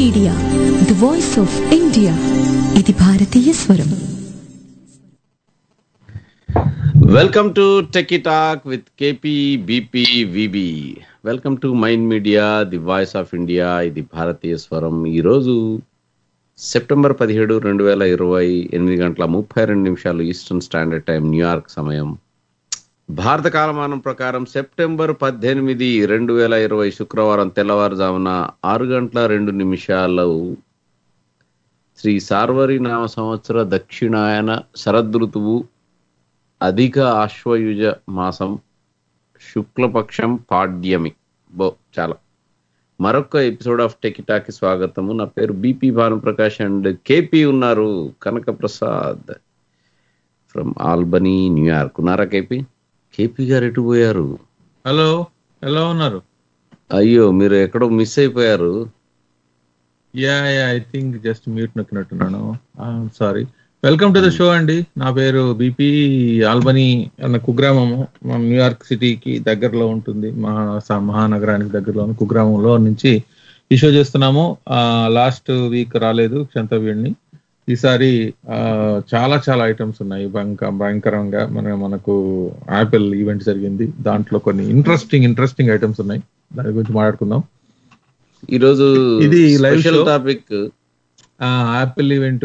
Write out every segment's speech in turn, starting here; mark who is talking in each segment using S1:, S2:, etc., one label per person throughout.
S1: Media the voice of India ఇది భారతీయ స్వరం
S2: welcome to techie talk with KP BP VB welcome to Mind media the voice of India ఇది భారతీయ స్వరం ఈరోజు సెప్టెంబర్ పదిహేడు రెండు వేల ఇరవై ఎనిమిది గంటల ముప్పై రెండు నిమిషాలు ఈస్టర్న్ స్టాండర్డ్ టైం న్యూయార్క్ సమయం భారత కాలమానం ప్రకారం సెప్టెంబర్ పద్దెనిమిది రెండు వేల ఇరవై శుక్రవారం తెల్లవారుజామున ఆరు గంటల రెండు నిమిషాలు శ్రీ సార్వరి నామ సంవత్సర దక్షిణాయన శరదృతువు అధిక ఆశ్వయుజ మాసం శుక్లపక్షం పాడ్యమి బో చాలా మరొక ఎపిసోడ్ ఆఫ్ టెకిటాకి స్వాగతము నా పేరు బీపీ భానుప్రకాష్ అండ్ కేపీ ఉన్నారు Kanaka Prasad from Albany New York ఉన్నారా కేపీ కేపీ గారు ఎటు పోయారు
S3: హలో ఎలా ఉన్నారు
S2: అయ్యో మీరు ఎక్కడో మిస్ అయిపోయారు
S3: yeah yeah I think just mute నొక్కినట్టున్నాను sorry welcome to the show అండి నా పేరు బీపీ ఆల్బనీ అన్న కుగ్రామము మన న్యూయార్క్ సిటీకి దగ్గరలో ఉంటుంది మహా స- మహానగరానికి దగ్గరలో ఉన్న కుగ్రామంలో నుంచి ఈ షో చేస్తున్నాము లాస్ట్ వీక్ రాలేదు క్షంతవ్యుడిని ఈసారి ఆ, చాలా చాలా ఐటమ్స్ ఉన్నాయి భయంక భయంకరంగా మన మనకు యాపిల్ ఈవెంట్ జరిగింది దాంట్లో కొన్ని ఇంట్రెస్టింగ్ ఇంట్రెస్టింగ్ ఐటమ్స్ ఉన్నాయి దాని గురించి మాట్లాడుకుందాం
S2: ఈరోజు
S3: ఇది live
S2: special
S3: show.
S2: Topic
S3: Apple event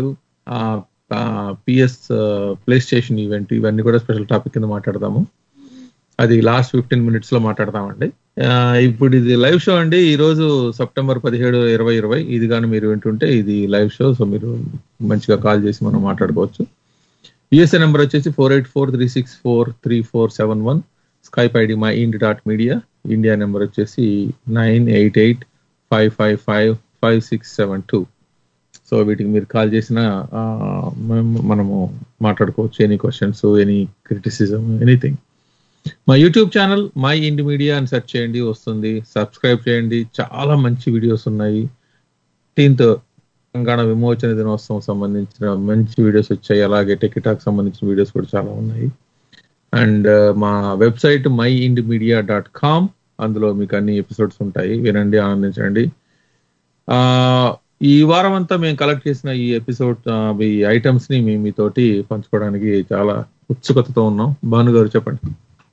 S3: PS PlayStation event ఇవన్నీ కూడా స్పెషల్ టాపిక్ కింద మాట్లాడదాము అది లాస్ట్ ఫిఫ్టీన్ మినిట్స్ లో మాట్లాడదామండి ఆ, ఇప్పుడు ఇది లైవ్ షో అండి ఈ రోజు సెప్టెంబర్ పదిహేడు ఇరవై ఇరవై ఇది కానీ మీరు వింటుంటే ఇది లైవ్ షో సో మీరు మంచిగా కాల్ చేసి మనం మాట్లాడుకోవచ్చు యుఎస్ఏ నెంబర్ వచ్చేసి four eight four three six four three four seven one Skype ID My Indie dot Media India number వచ్చేసి nine eight eight five five five five six seven two so వీటికి మీరు call చేసిన ఆ, మేము- మనము మాట్లాడుకోవచ్చు any questions any criticism anything మా YouTube channel My Indie Media అని సెర్చ్ చేయండి వస్తుంది సబ్స్క్రైబ్ చేయండి చాలా మంచి వీడియోస్ ఉన్నాయి టీన్త్ తెలంగాణ విమోచన దినోత్సవం సంబంధించిన మంచి వీడియోస్ వచ్చాయి అలాగే టెకిటాక్ సంబంధించిన వీడియోస్ కూడా చాలా ఉన్నాయి అండ్ మా website My Indie Media dot com అందులో మీకు అన్ని ఎపిసోడ్స్ ఉంటాయి వినండి ఆనందించండి ఆ ఈ వారం అంతా మేము కలెక్ట్ చేసిన ఈ ఎపిసోడ్ ఆ, ఈ ఐటమ్స్ ని మేము మీతోటి పంచుకోవడానికి చాలా ఉత్సుకతతో ఉన్నాం భాను గారు చెప్పండి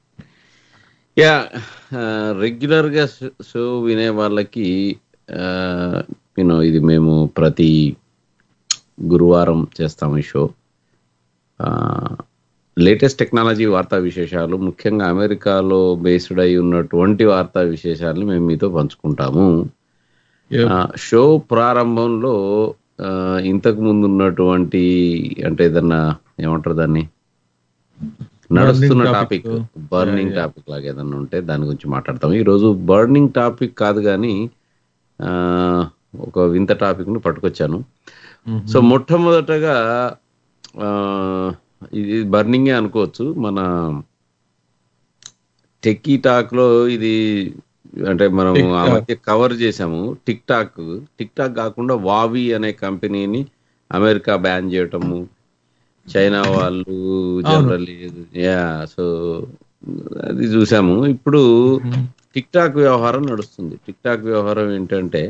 S2: యా రెగ్యులర్ గా షో వినే వాళ్ళకి యూనో ఇది మేము ప్రతి గురువారం చేస్తాము ఈ షో లేటెస్ట్ టెక్నాలజీ వార్తా విశేషాలు ముఖ్యంగా అమెరికాలో బేస్డ్ అయి ఉన్నటువంటి వార్తా విశేషాలను మేము మీతో పంచుకుంటాము
S3: Yep.
S2: ఆ, షో ప్రారంభంలో ఆ, ఇంతకు ముందు ఉన్నటువంటి అంటే ఏదన్నా ఏమంటారు దాన్ని నడుస్తున్న
S3: topic.
S2: Topic burning
S3: Yeah, yeah.
S2: Topic లాగా ఏదన్నా ఉంటే దాని గురించి మాట్లాడతాం ఈరోజు బర్నింగ్ టాపిక్ కాదు కానీ ఆ, ఒక వింత టాపిక్ ని పట్టుకొచ్చాను సో మొట్టమొదటగా ఆ, ఇది బర్నింగే అనుకోవచ్చు మన టెక్కీ టాక్ లో ఇది అంటే మనం
S3: Tic
S2: ఆ
S3: Tac.
S2: మధ్య కవర్ చేసాము టిక్ టాక్ టిక్ టాక్ కాకుండా వావి అనే కంపెనీని అమెరికా బ్యాన్ చేయటము చైనా వాళ్ళు జనరల్లీ యా సో అది చూసాము ఇప్పుడు టిక్ టాక్ వ్యవహారం నడుస్తుంది టిక్ టాక్ వ్యవహారం ఏంటంటే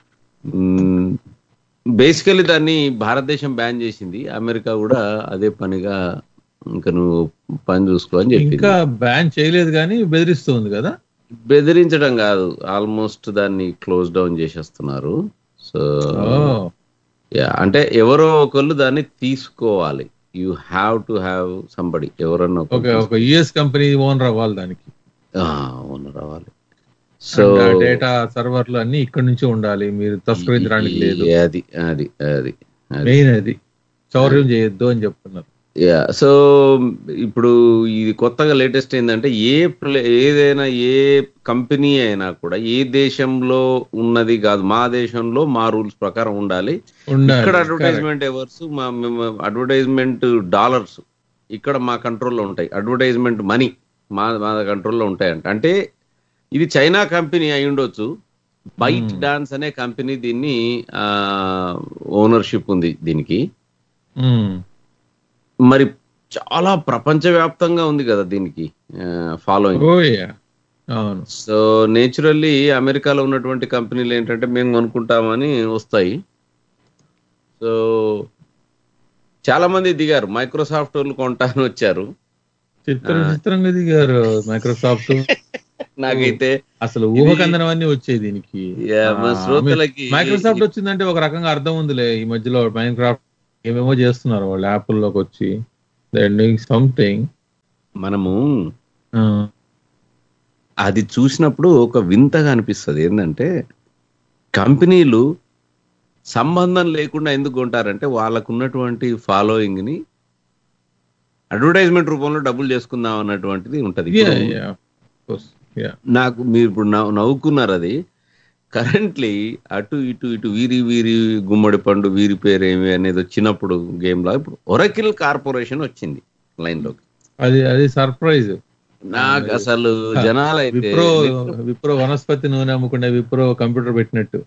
S2: బేసికలీ దాన్ని భారతదేశం బ్యాన్ చేసింది అమెరికా కూడా అదే పనిగా ఇంకా నువ్వు పని చూసుకో అని చెప్పింది
S3: ఇంకా బ్యాన్ చేయలేదు కానీ బెదిరిస్తుంది కదా
S2: బెదిరించడం కాదు ఆల్మోస్ట్ దాన్ని క్లోజ్ డౌన్ చేసేస్తున్నారు సో యా అంటే ఎవరో ఒకళ్ళు దాన్ని తీసుకోవాలి you have to have somebody ఎవరన్నా
S3: ఒక ఒక యుఎస్ కంపెనీ ఓనర్ అవ్వాలి దానికి
S2: ఓనర్ అవ్వాలి సో
S3: డేటా సర్వర్లు అన్ని ఇక్కడ నుంచి ఉండాలి మీరు తస్కరించడానికి లేదు
S2: అది అది అది అది
S3: మెయిన్ అది చౌర్యం చేయొద్దు అని చెప్తున్నారు
S2: యా సో ఇప్పుడు ఇది కొత్తగా లేటెస్ట్ ఏంటంటే ఏ ప్లే ఏదైనా ఏ కంపెనీ అయినా కూడా ఏ దేశంలో ఉన్నది కాదు మా దేశంలో మా రూల్స్ ప్రకారం ఉండాలి
S3: ఉండాలి
S2: ఇక్కడ అడ్వర్టైజ్మెంట్ ఎవర్స్ మా అడ్వర్టైజ్మెంట్ డాలర్స్ ఇక్కడ మా కంట్రోల్లో ఉంటాయి అడ్వర్టైజ్మెంట్ మనీ మా మా కంట్రోల్లో ఉంటాయంట అంటే ఇది చైనా కంపెనీ అయి ఉండొచ్చు బైట్ డాన్స్ అనే కంపెనీ దీన్ని ఓనర్షిప్ ఉంది దీనికి
S3: మ్మ్.
S2: మరి చాలా ప్రపంచవ్యాప్తంగా ఉంది కదా దీనికి ఫాలోయింగ్
S3: ఓ యా అవును
S2: సో నేచురల్లీ అమెరికాలో ఉన్నటువంటి కంపెనీలు ఏంటంటే మేము కొనుక్కుంటామని వస్తాయి సో చాలా మంది దిగారు మైక్రోసాఫ్ట్ వాళ్ళు కొంటాను వచ్చారు
S3: చిత్ర చిత్రంగా దిగారు మైక్రోసాఫ్ట్
S2: నాకైతే
S3: అసలు ఊహకందనవన్నీ వచ్చాయి దీనికి
S2: Yeah, మా
S3: ఆ,
S2: శ్రోతలకి-
S3: మైక్రోసాఫ్ట్ వచ్చిందంటే ఒక రకంగా అర్థం ఉందిలే ఈ మధ్యలో మైన్క్రాఫ్ట్ ఏమేమో చేస్తున్నారు వాళ్ళు యాపిల్ లోకి వచ్చి డూయింగ్ సంథింగ్
S2: మనము అది చూసినప్పుడు ఒక వింతగా అనిపిస్తుంది ఏంటంటే కంపెనీలు సంబంధం లేకుండా ఎందుకు కొంటారంటే వాళ్ళకు ఉన్నటువంటి ఫాలోయింగ్ ని అడ్వర్టైజ్మెంట్ రూపంలో డబ్బులు చేసుకుందాం అన్నటువంటిది ఉంటది ఇప్పుడు నాకు మీరు ఇప్పుడు నవ్వు- నవ్వుకున్నారు అది కరెంట్లీ అటు ఇటు ఇటు వీరి వీరి గుమ్మడి పండు వీరి పేరేమి అనేది వచ్చినప్పుడు గేమ్ లో ఇప్పుడు ఒరకిల్ కార్పొరేషన్ వచ్చింది లైన్ లోకి
S3: అది అది సర్ప్రైజ్
S2: నాకు అసలు జనాలైతే
S3: విప్రో విప్రో వనస్పతి నూనె అమ్ముకునే విప్రో కంప్యూటర్ పెట్టినట్టు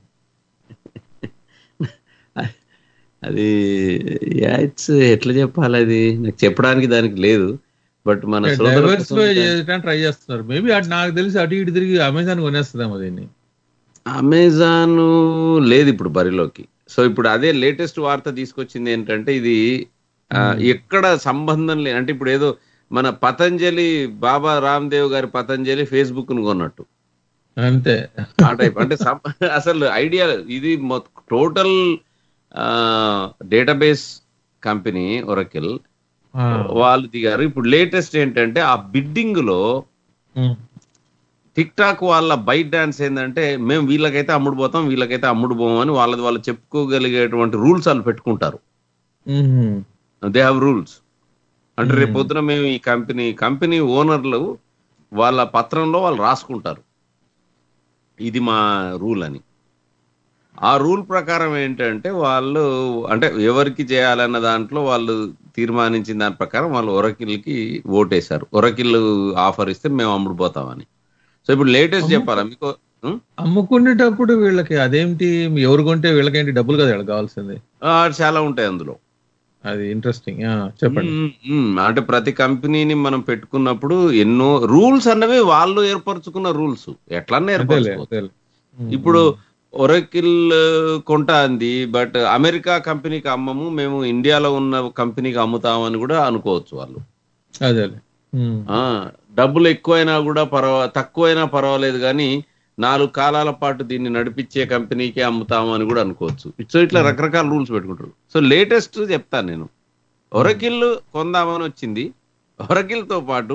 S2: అది ఇట్స్ ఎట్లా చెప్పాలి అది నాకు చెప్పడానికి దానికి లేదు బట్ మన శ్రోతల కోసం
S3: డైవర్సిఫై చేయడానికి ట్రై చేస్తున్నారు మేబీ అటు నాకు తెలిసి అటు ఇటు తిరిగి అమెజాన్ కొనేస్తుందేమో దీన్ని
S2: అమెజాన్ లేదు ఇప్పుడు బరిలోకి సో ఇప్పుడు అదే లేటెస్ట్ వార్త తీసుకొచ్చింది ఏంటంటే ఇది ఆ, ఎక్కడ సంబంధం లేదు అంటే ఇప్పుడు ఏదో మన పతంజలి బాబా రామ్దేవ్ గారి పతంజలి ఫేస్బుక్ ను కొన్నట్టు
S3: అంతే
S2: ఆ టైప్ అంటే సం- అసలు ఐడియా ఇది టోటల్ డేటాబేస్ కంపెనీ ఒరకిల్
S3: ఆ,
S2: వాళ్ళు దిగారు ఇప్పుడు లేటెస్ట్ ఏంటంటే ఆ బిడ్డింగ్ లో
S3: ఉమ్,
S2: టిక్ టాక్ వాళ్ళ బైట్ డాన్స్ ఏంటంటే మేము వీళ్ళకైతే అమ్ముడు పోతాం వీళ్ళకైతే అమ్ముడు పోము అని వాళ్ళది వాళ్ళు చెప్పుకోగలిగేటువంటి రూల్స్ వాళ్ళు పెట్టుకుంటారు
S3: ఉమ్,
S2: దే హ్యావ్ రూల్స్ అంటే రేపు పొద్దున మేము ఈ కంపెనీ కంపెనీ ఓనర్లు వాళ్ళ పత్రంలో వాళ్ళు రాసుకుంటారు ఇది మా రూల్ అని ఆ రూల్ ప్రకారం ఏంటంటే వాళ్ళు అంటే ఎవరికి చేయాలన్న దాంట్లో వాళ్ళు తీర్మానించిన దాని ప్రకారం వాళ్ళు ఒరకిల్కి ఓటేశారు ఒరకిల్ ఆఫర్ ఇస్తే మేము అమ్ముడుపోతామని సో ఇప్పుడు లేటెస్ట్ చెప్పాలా మీకు ఉం?
S3: అమ్ముకునేటప్పుడు వీళ్ళకి అదేంటి ఎవరు కొంటే వీళ్ళకేంటి డబ్బులు కదా వీళ్ళకి కావాల్సింది
S2: ఆ, చాలా ఉంటాయి అందులో
S3: అది ఇంట్రెస్టింగ్ చెప్పండి
S2: మ్మ్, మ్మ్. అంటే ప్రతి కంపెనీని మనం పెట్టుకున్నప్పుడు ఎన్నో రూల్స్ అన్నవి వాళ్ళు ఏర్పరచుకున్న రూల్స్ ఎట్లన్నా
S3: అంతేలే
S2: ఏర్పరచుకోవచ్చు
S3: అంతేలే ఉమ్,
S2: ఇప్పుడు ఒరకిల్ కొంటా అంది బట్ అమెరికా కంపెనీకి అమ్మము మేము ఇండియాలో ఉన్న కంపెనీకి అమ్ముతామని కూడా అనుకోవచ్చు వాళ్ళు
S3: అదేలే ఉమ్,
S2: ఆ డబ్బులు ఎక్కువైనా కూడా పర్వా తక్కువైనా పర్వాలేదు కానీ నాలుగు కాలాల పాటు దీన్ని నడిపించే కంపెనీకే అమ్ముతాము అని కూడా అనుకోవచ్చు సో ఇట్లా రకరకాల రూల్స్ పెట్టుకుంటారు సో లేటెస్ట్ చెప్తాను నేను ఒరకిల్ కొందామని వచ్చింది ఒరకిల్ తో పాటు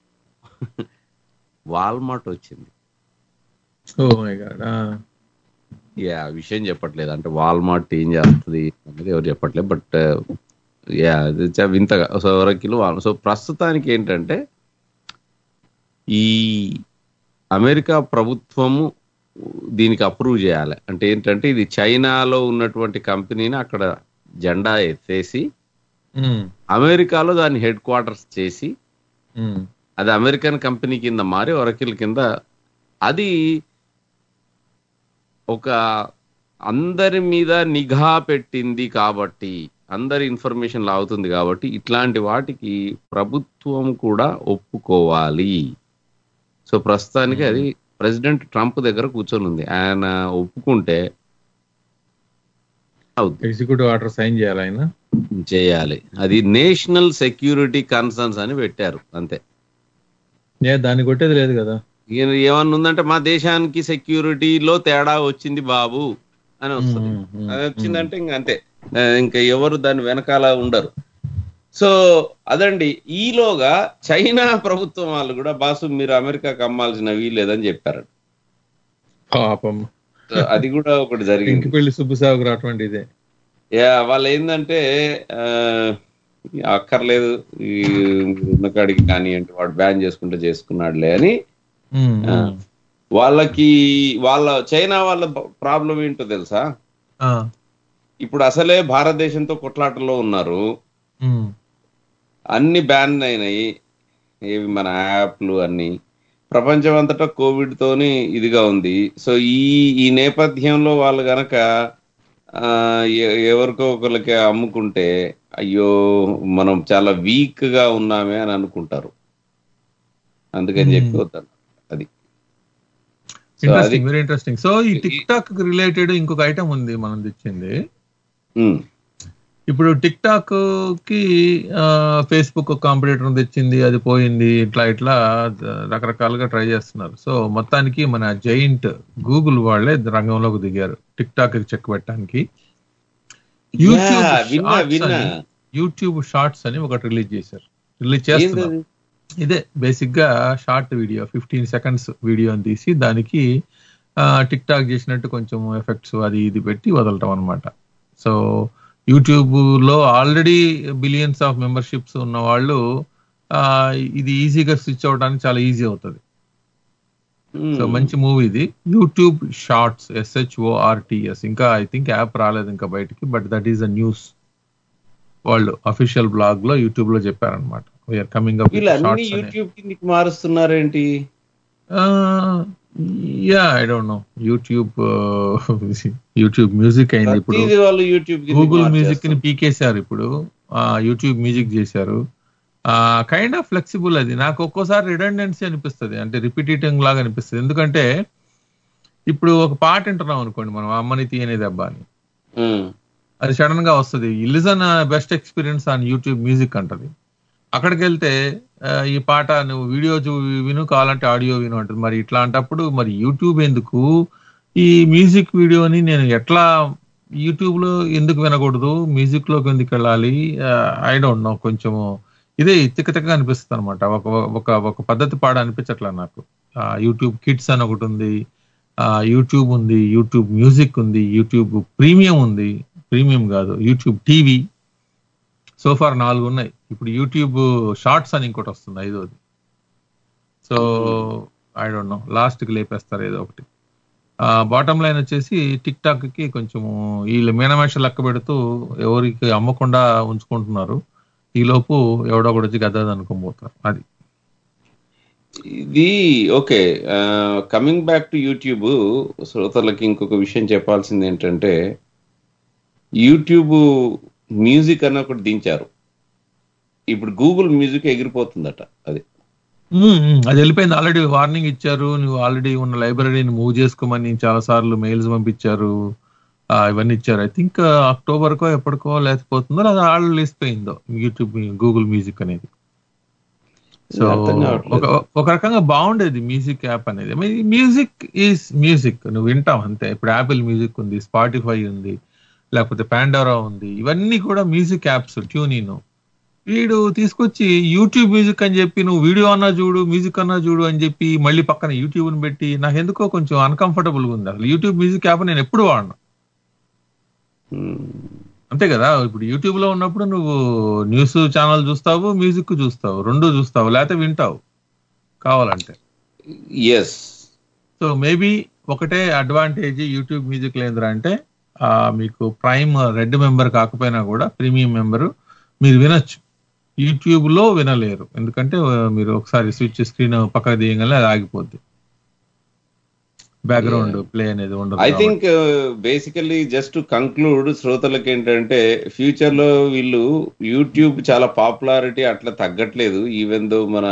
S2: వాల్మార్ట్ వచ్చింది
S3: ఓ మై గాడ్
S2: యా విషయం చెప్పట్లేదు అంటే వాల్మార్ట్ ఏం చేస్తుంది అనేది ఎవరు చెప్పట్లేదు బట్ యా ఇది చా- వింతగా సో ఒరకిల్ వాల్ సో ప్రస్తుతానికి ఏంటంటే ఈ అమెరికా ప్రభుత్వము దీనికి అప్రూవ్ చేయాలి అంటే ఏంటంటే ఇది చైనాలో ఉన్నటువంటి కంపెనీని అక్కడ జెండా ఎత్తేసి అమెరికాలో దాన్ని హెడ్ క్వార్టర్స్ చేసి అది అమెరికన్ కంపెనీ కింద మారి ఒరకిల్ కింద అది ఒక అందరి మీద నిఘా పెట్టింది కాబట్టి అందరి ఇన్ఫర్మేషన్ లాగుతుంది కాబట్టి ఇట్లాంటి వాటికి ప్రభుత్వం కూడా ఒప్పుకోవాలి సో ప్రస్తుతానికి అది ప్రెసిడెంట్ ట్రంప్ దగ్గర కూర్చొని ఉంది ఆయన ఒప్పుకుంటే అవుతుంది
S3: ఎగ్జిక్యూటివ్ ఆర్డర్ సైన్ చేయాలి ఆయన
S2: చేయాలి అది నేషనల్ సెక్యూరిటీ కన్సర్న్స్ అని పెట్టారు అంతే
S3: ఏ దాన్ని కొట్టేది లేదు కదా
S2: ఈయన ఏమన్నా ఉందంటే మా దేశానికి సెక్యూరిటీలో తేడా వచ్చింది బాబు అని వస్తుంది
S3: ఉమ్, ఉమ్,
S2: అది వచ్చిందంటే ఇంకా అంతే ఆ, ఇంకా ఎవరు దాని వెనకాల ఉండరు సో అదండి ఈలోగా చైనా ప్రభుత్వం వాళ్ళు కూడా బాసు మీరు అమెరికాకి అమ్మాల్సిన వీలేదని చెప్పారు
S3: పాపం
S2: సో అది కూడా ఒకటి జరిగింది
S3: ఇంటి పెళ్లి సుబ్బుసాగురు అటువంటి ఇదే
S2: యా వాళ్ళు ఏంటంటే ఆ, అక్కర్లేదు ఈ ఉన్న కాడికి కానివ్వండి వాడు బ్యాన్ చేసుకుంటే చేసుకున్నాడులే అని
S3: ఉమ్,
S2: ఆ,
S3: ఉమ్.
S2: వాళ్ళకి వాళ్ళ చైనా వాళ్ళ ప్రాబ్లం ఏంటో తెలుసా
S3: ఆ,
S2: ఇప్పుడు అసలే భారతదేశంతో కొట్లాటలో ఉన్నారు
S3: ఉమ్,
S2: అన్ని బ్యాన్ అయినాయి ఏవి మన యాప్లు అన్ని ప్రపంచం అంతటా కోవిడ్ తోని ఇదిగా ఉంది సో ఈ ఈ నేపథ్యంలో వాళ్ళు గనక ఆ, ఎ- ఎవరికో ఒకరికి అమ్ముకుంటే అయ్యో మనం చాలా వీక్ గా ఉన్నామే అని అనుకుంటారు అందుకని చెప్పి
S3: Hmm.
S2: వద్దాను అది
S3: ఇంట్రెస్టింగ్ వెరీ ఇంట్రెస్టింగ్ సో ఈ టిక్ టాక్ రిలేటెడ్ ఇంకొక ఐటమ్ ఉంది మనం తెచ్చింది
S2: ఉమ్,
S3: ఇప్పుడు టిక్ టాక్ కి ఫేస్బుక్ కాంపిటేటర్ తెచ్చింది అది పోయింది ఇట్లా ఇట్లా రకరకాలుగా ట్రై చేస్తున్నారు సో మొత్తానికి మన జైంట్ గూగుల్ వాళ్ళే రంగంలోకి దిగారు టిక్ టాక్ కి చెక్ పెట్టడానికి యూట్యూబ్
S2: Yeah, విన్నా,
S3: షార్ట్స్
S2: విన్నా.
S3: అని యూట్యూబ్ షార్ట్స్ అని ఒకటి రిలీజ్ చేశారు రిలీజ్
S2: ఏంది
S3: చేస్తున్నారు
S2: అది?
S3: ఇదే బేసిక్ గా షార్ట్ వీడియో ఫిఫ్టీన్ సెకండ్స్ వీడియోని తీసి దానికి టిక్ టాక్ చేసినట్టు కొంచెం ఎఫెక్ట్స్ అది ఇది పెట్టి వదలటం అనమాట సో యూట్యూబ్ లో ఆల్రెడీ బిలియన్స్ ఆఫ్ మెంబర్షిప్స్ ఉన్న వాళ్ళు ఆ, ఇది ఈజీగా స్విచ్ అవడానికి చాలా ఈజీ అవుతుంది
S2: ఉమ్,
S3: సో మంచి మూవీ ఇది యూట్యూబ్ షార్ట్స్ ఎస్హెచ్ఓఆర్టిఎస్ ఇంకా ఐ థింక్ యాప్ రాలేదు ఇంకా బయటికి but that is a news వాళ్ళు అఫీషియల్ బ్లాగ్ లో యూట్యూబ్ లో చెప్పారనమాట వీఆర్ కమింగ్ అప్
S2: వీళ్ళు అన్ని యూట్యూబ్ కిందకి మారుస్తున్నారేంటి
S3: yeah I don't know YouTube YouTube music అయింది ఇప్పుడు
S2: ప్రతిదీ వాళ్ళు యూట్యూబ్ కిందకి
S3: గూగుల్ మ్యూజిక్ ని
S2: మార్చేస్తారు.
S3: పీకేశారు ఇప్పుడు యూట్యూబ్ మ్యూజిక్ చేశారు కైండ్ ఆఫ్ ఫ్లెక్సిబుల్ అది నాకు ఒక్కోసారి రిడెండెన్సీ అనిపిస్తుంది అంటే రిపిటేటింగ్ లాగా అనిపిస్తుంది ఎందుకంటే ఇప్పుడు ఒక పాట వింటున్నాం అనుకోండి మనం అమ్మని తీయని దెబ్బ అని
S2: ఉమ్,
S3: అది సడన్ గా వస్తుంది listen best experience on YouTube music అంటది అక్కడికి వెళ్తే ఆ, ఈ పాట నువ్వు వీడియో చూ విను కావాలంటే ఆడియో విను అంటుంది మరి ఇట్లాంటప్పుడు మరి యూట్యూబ్ ఎందుకు ఈ మ్యూజిక్ వీడియోని నేను ఎట్లా యూట్యూబ్ లో ఎందుకు వినకూడదు మ్యూజిక్ లోకి ఎందుకు వెళ్ళాలి ఐ డోంట్ నో కొంచెము ఇదే తిక్క తిక్కగా అనిపిస్తుంది అనమాట ఒక ఒక ఒక పద్ధతి పాడ అనిపించట్లా నాకు యూట్యూబ్ కిడ్స్ అని ఒకటి ఉంది యూట్యూబ్ ఉంది యూట్యూబ్ మ్యూజిక్ ఉంది యూట్యూబ్ ప్రీమియం ఉంది ప్రీమియం కాదు యూట్యూబ్ టీవీ సోఫార్ నాలుగు ఉన్నాయి ఇప్పుడు యూట్యూబ్ షార్ట్స్ అని ఇంకోటి వస్తుంది ఐదోది so I don't know last కి లేపేస్తారు ఏదో ఒకటి బాటమ్ లైన్ వచ్చేసి టిక్ టాక్ కి కొంచెము వీళ్ళు మీనమేష లెక్క పెడుతూ ఎవరికి అమ్మకుండా ఉంచుకుంటున్నారు ఈ లోపు ఎవడో ఒకటి వచ్చి గద్దాది అనుకోబోతారు అది
S2: ఇది okay coming back to YouTube శ్రోతలకి ఇంకొక విషయం చెప్పాల్సింది ఏంటంటే యూట్యూబ్ మ్యూజిక్ అని ఒకటి దించారు ఇప్పుడు గూగుల్ మ్యూజిక్ ఎగిరిపోతుందట అది
S3: ఉమ్, ఉమ్, అది వెళ్ళిపోయింది ఆల్రెడీ వార్నింగ్ ఇచ్చారు నువ్వు ఆల్రెడీ ఉన్న లైబ్రరీని మూవ్ చేసుకోమని చాలా సార్లు మెయిల్స్ పంపించారు ఆ, ఇవన్నీ ఇచ్చారు ఐ థింక్ అక్టోబర్ కో ఎప్పటికో లేకపోతుందో అది ఆళ్ళు లేసిపోయిందో యూట్యూబ్ గూగుల్ మ్యూజిక్ అనేది సో
S2: అర్థం కావట్లేదు.
S3: ఒక ఒక రకంగా బాగుండేది మ్యూజిక్ యాప్ అనేది మ్యూజిక్ ఈజ్ మ్యూజిక్ నువ్వు వింటావు అంతే ఇప్పుడు యాపిల్ మ్యూజిక్ ఉంది స్పాటిఫై ఉంది లేకపోతే పాండోరా ఉంది ఇవన్నీ కూడా మ్యూజిక్ యాప్స్ ట్యూనిన్ వీడు తీసుకొచ్చి యూట్యూబ్ మ్యూజిక్ అని చెప్పి నువ్వు వీడియో అన్నా చూడు మ్యూజిక్ అన్నా చూడు అని చెప్పి మళ్ళీ పక్కన యూట్యూబ్ ని పెట్టి నాకు ఎందుకో కొంచెం అన్కంఫర్టబుల్ గా ఉంది అసలు యూట్యూబ్ మ్యూజిక్ యాప్ నేను ఎప్పుడు వాడను
S2: ఉమ్,
S3: అంతే కదా ఇప్పుడు యూట్యూబ్ లో ఉన్నప్పుడు నువ్వు న్యూస్ ఛానల్ చూస్తావు మ్యూజిక్ చూస్తావు రెండు చూస్తావు లేకపోతే వింటావు కావాలంటే
S2: ఎస్
S3: సో మేబీ ఒకటే అడ్వాంటేజ్ యూట్యూబ్ మ్యూజిక్ లేదురా అంటే ఆ, మీకు ప్రైమ్ రెడ్ మెంబర్ కాకపోయినా కూడా ప్రీమియం మెంబర్ మీరు వినొచ్చు యూట్యూబ్ లో వినలేరు ఎందుకంటే ఆ, మీరు ఒకసారి స్విచ్ స్క్రీన్ పక్కకు తీయగానే అది ఆగిపోద్ది బ్యాక్గ్రౌండ్ ప్లే అనేది ఉండదు
S2: ఐ
S3: కాబట్టి.
S2: థింక్ బేసికల్లీ జస్ట్ కంక్లూడ్ శ్రోతలకు ఏంటంటే ఫ్యూచర్ లో వీళ్ళు యూట్యూబ్ చాలా పాపులారిటీ అట్లా తగ్గట్లేదు ఈవెన్ దో మన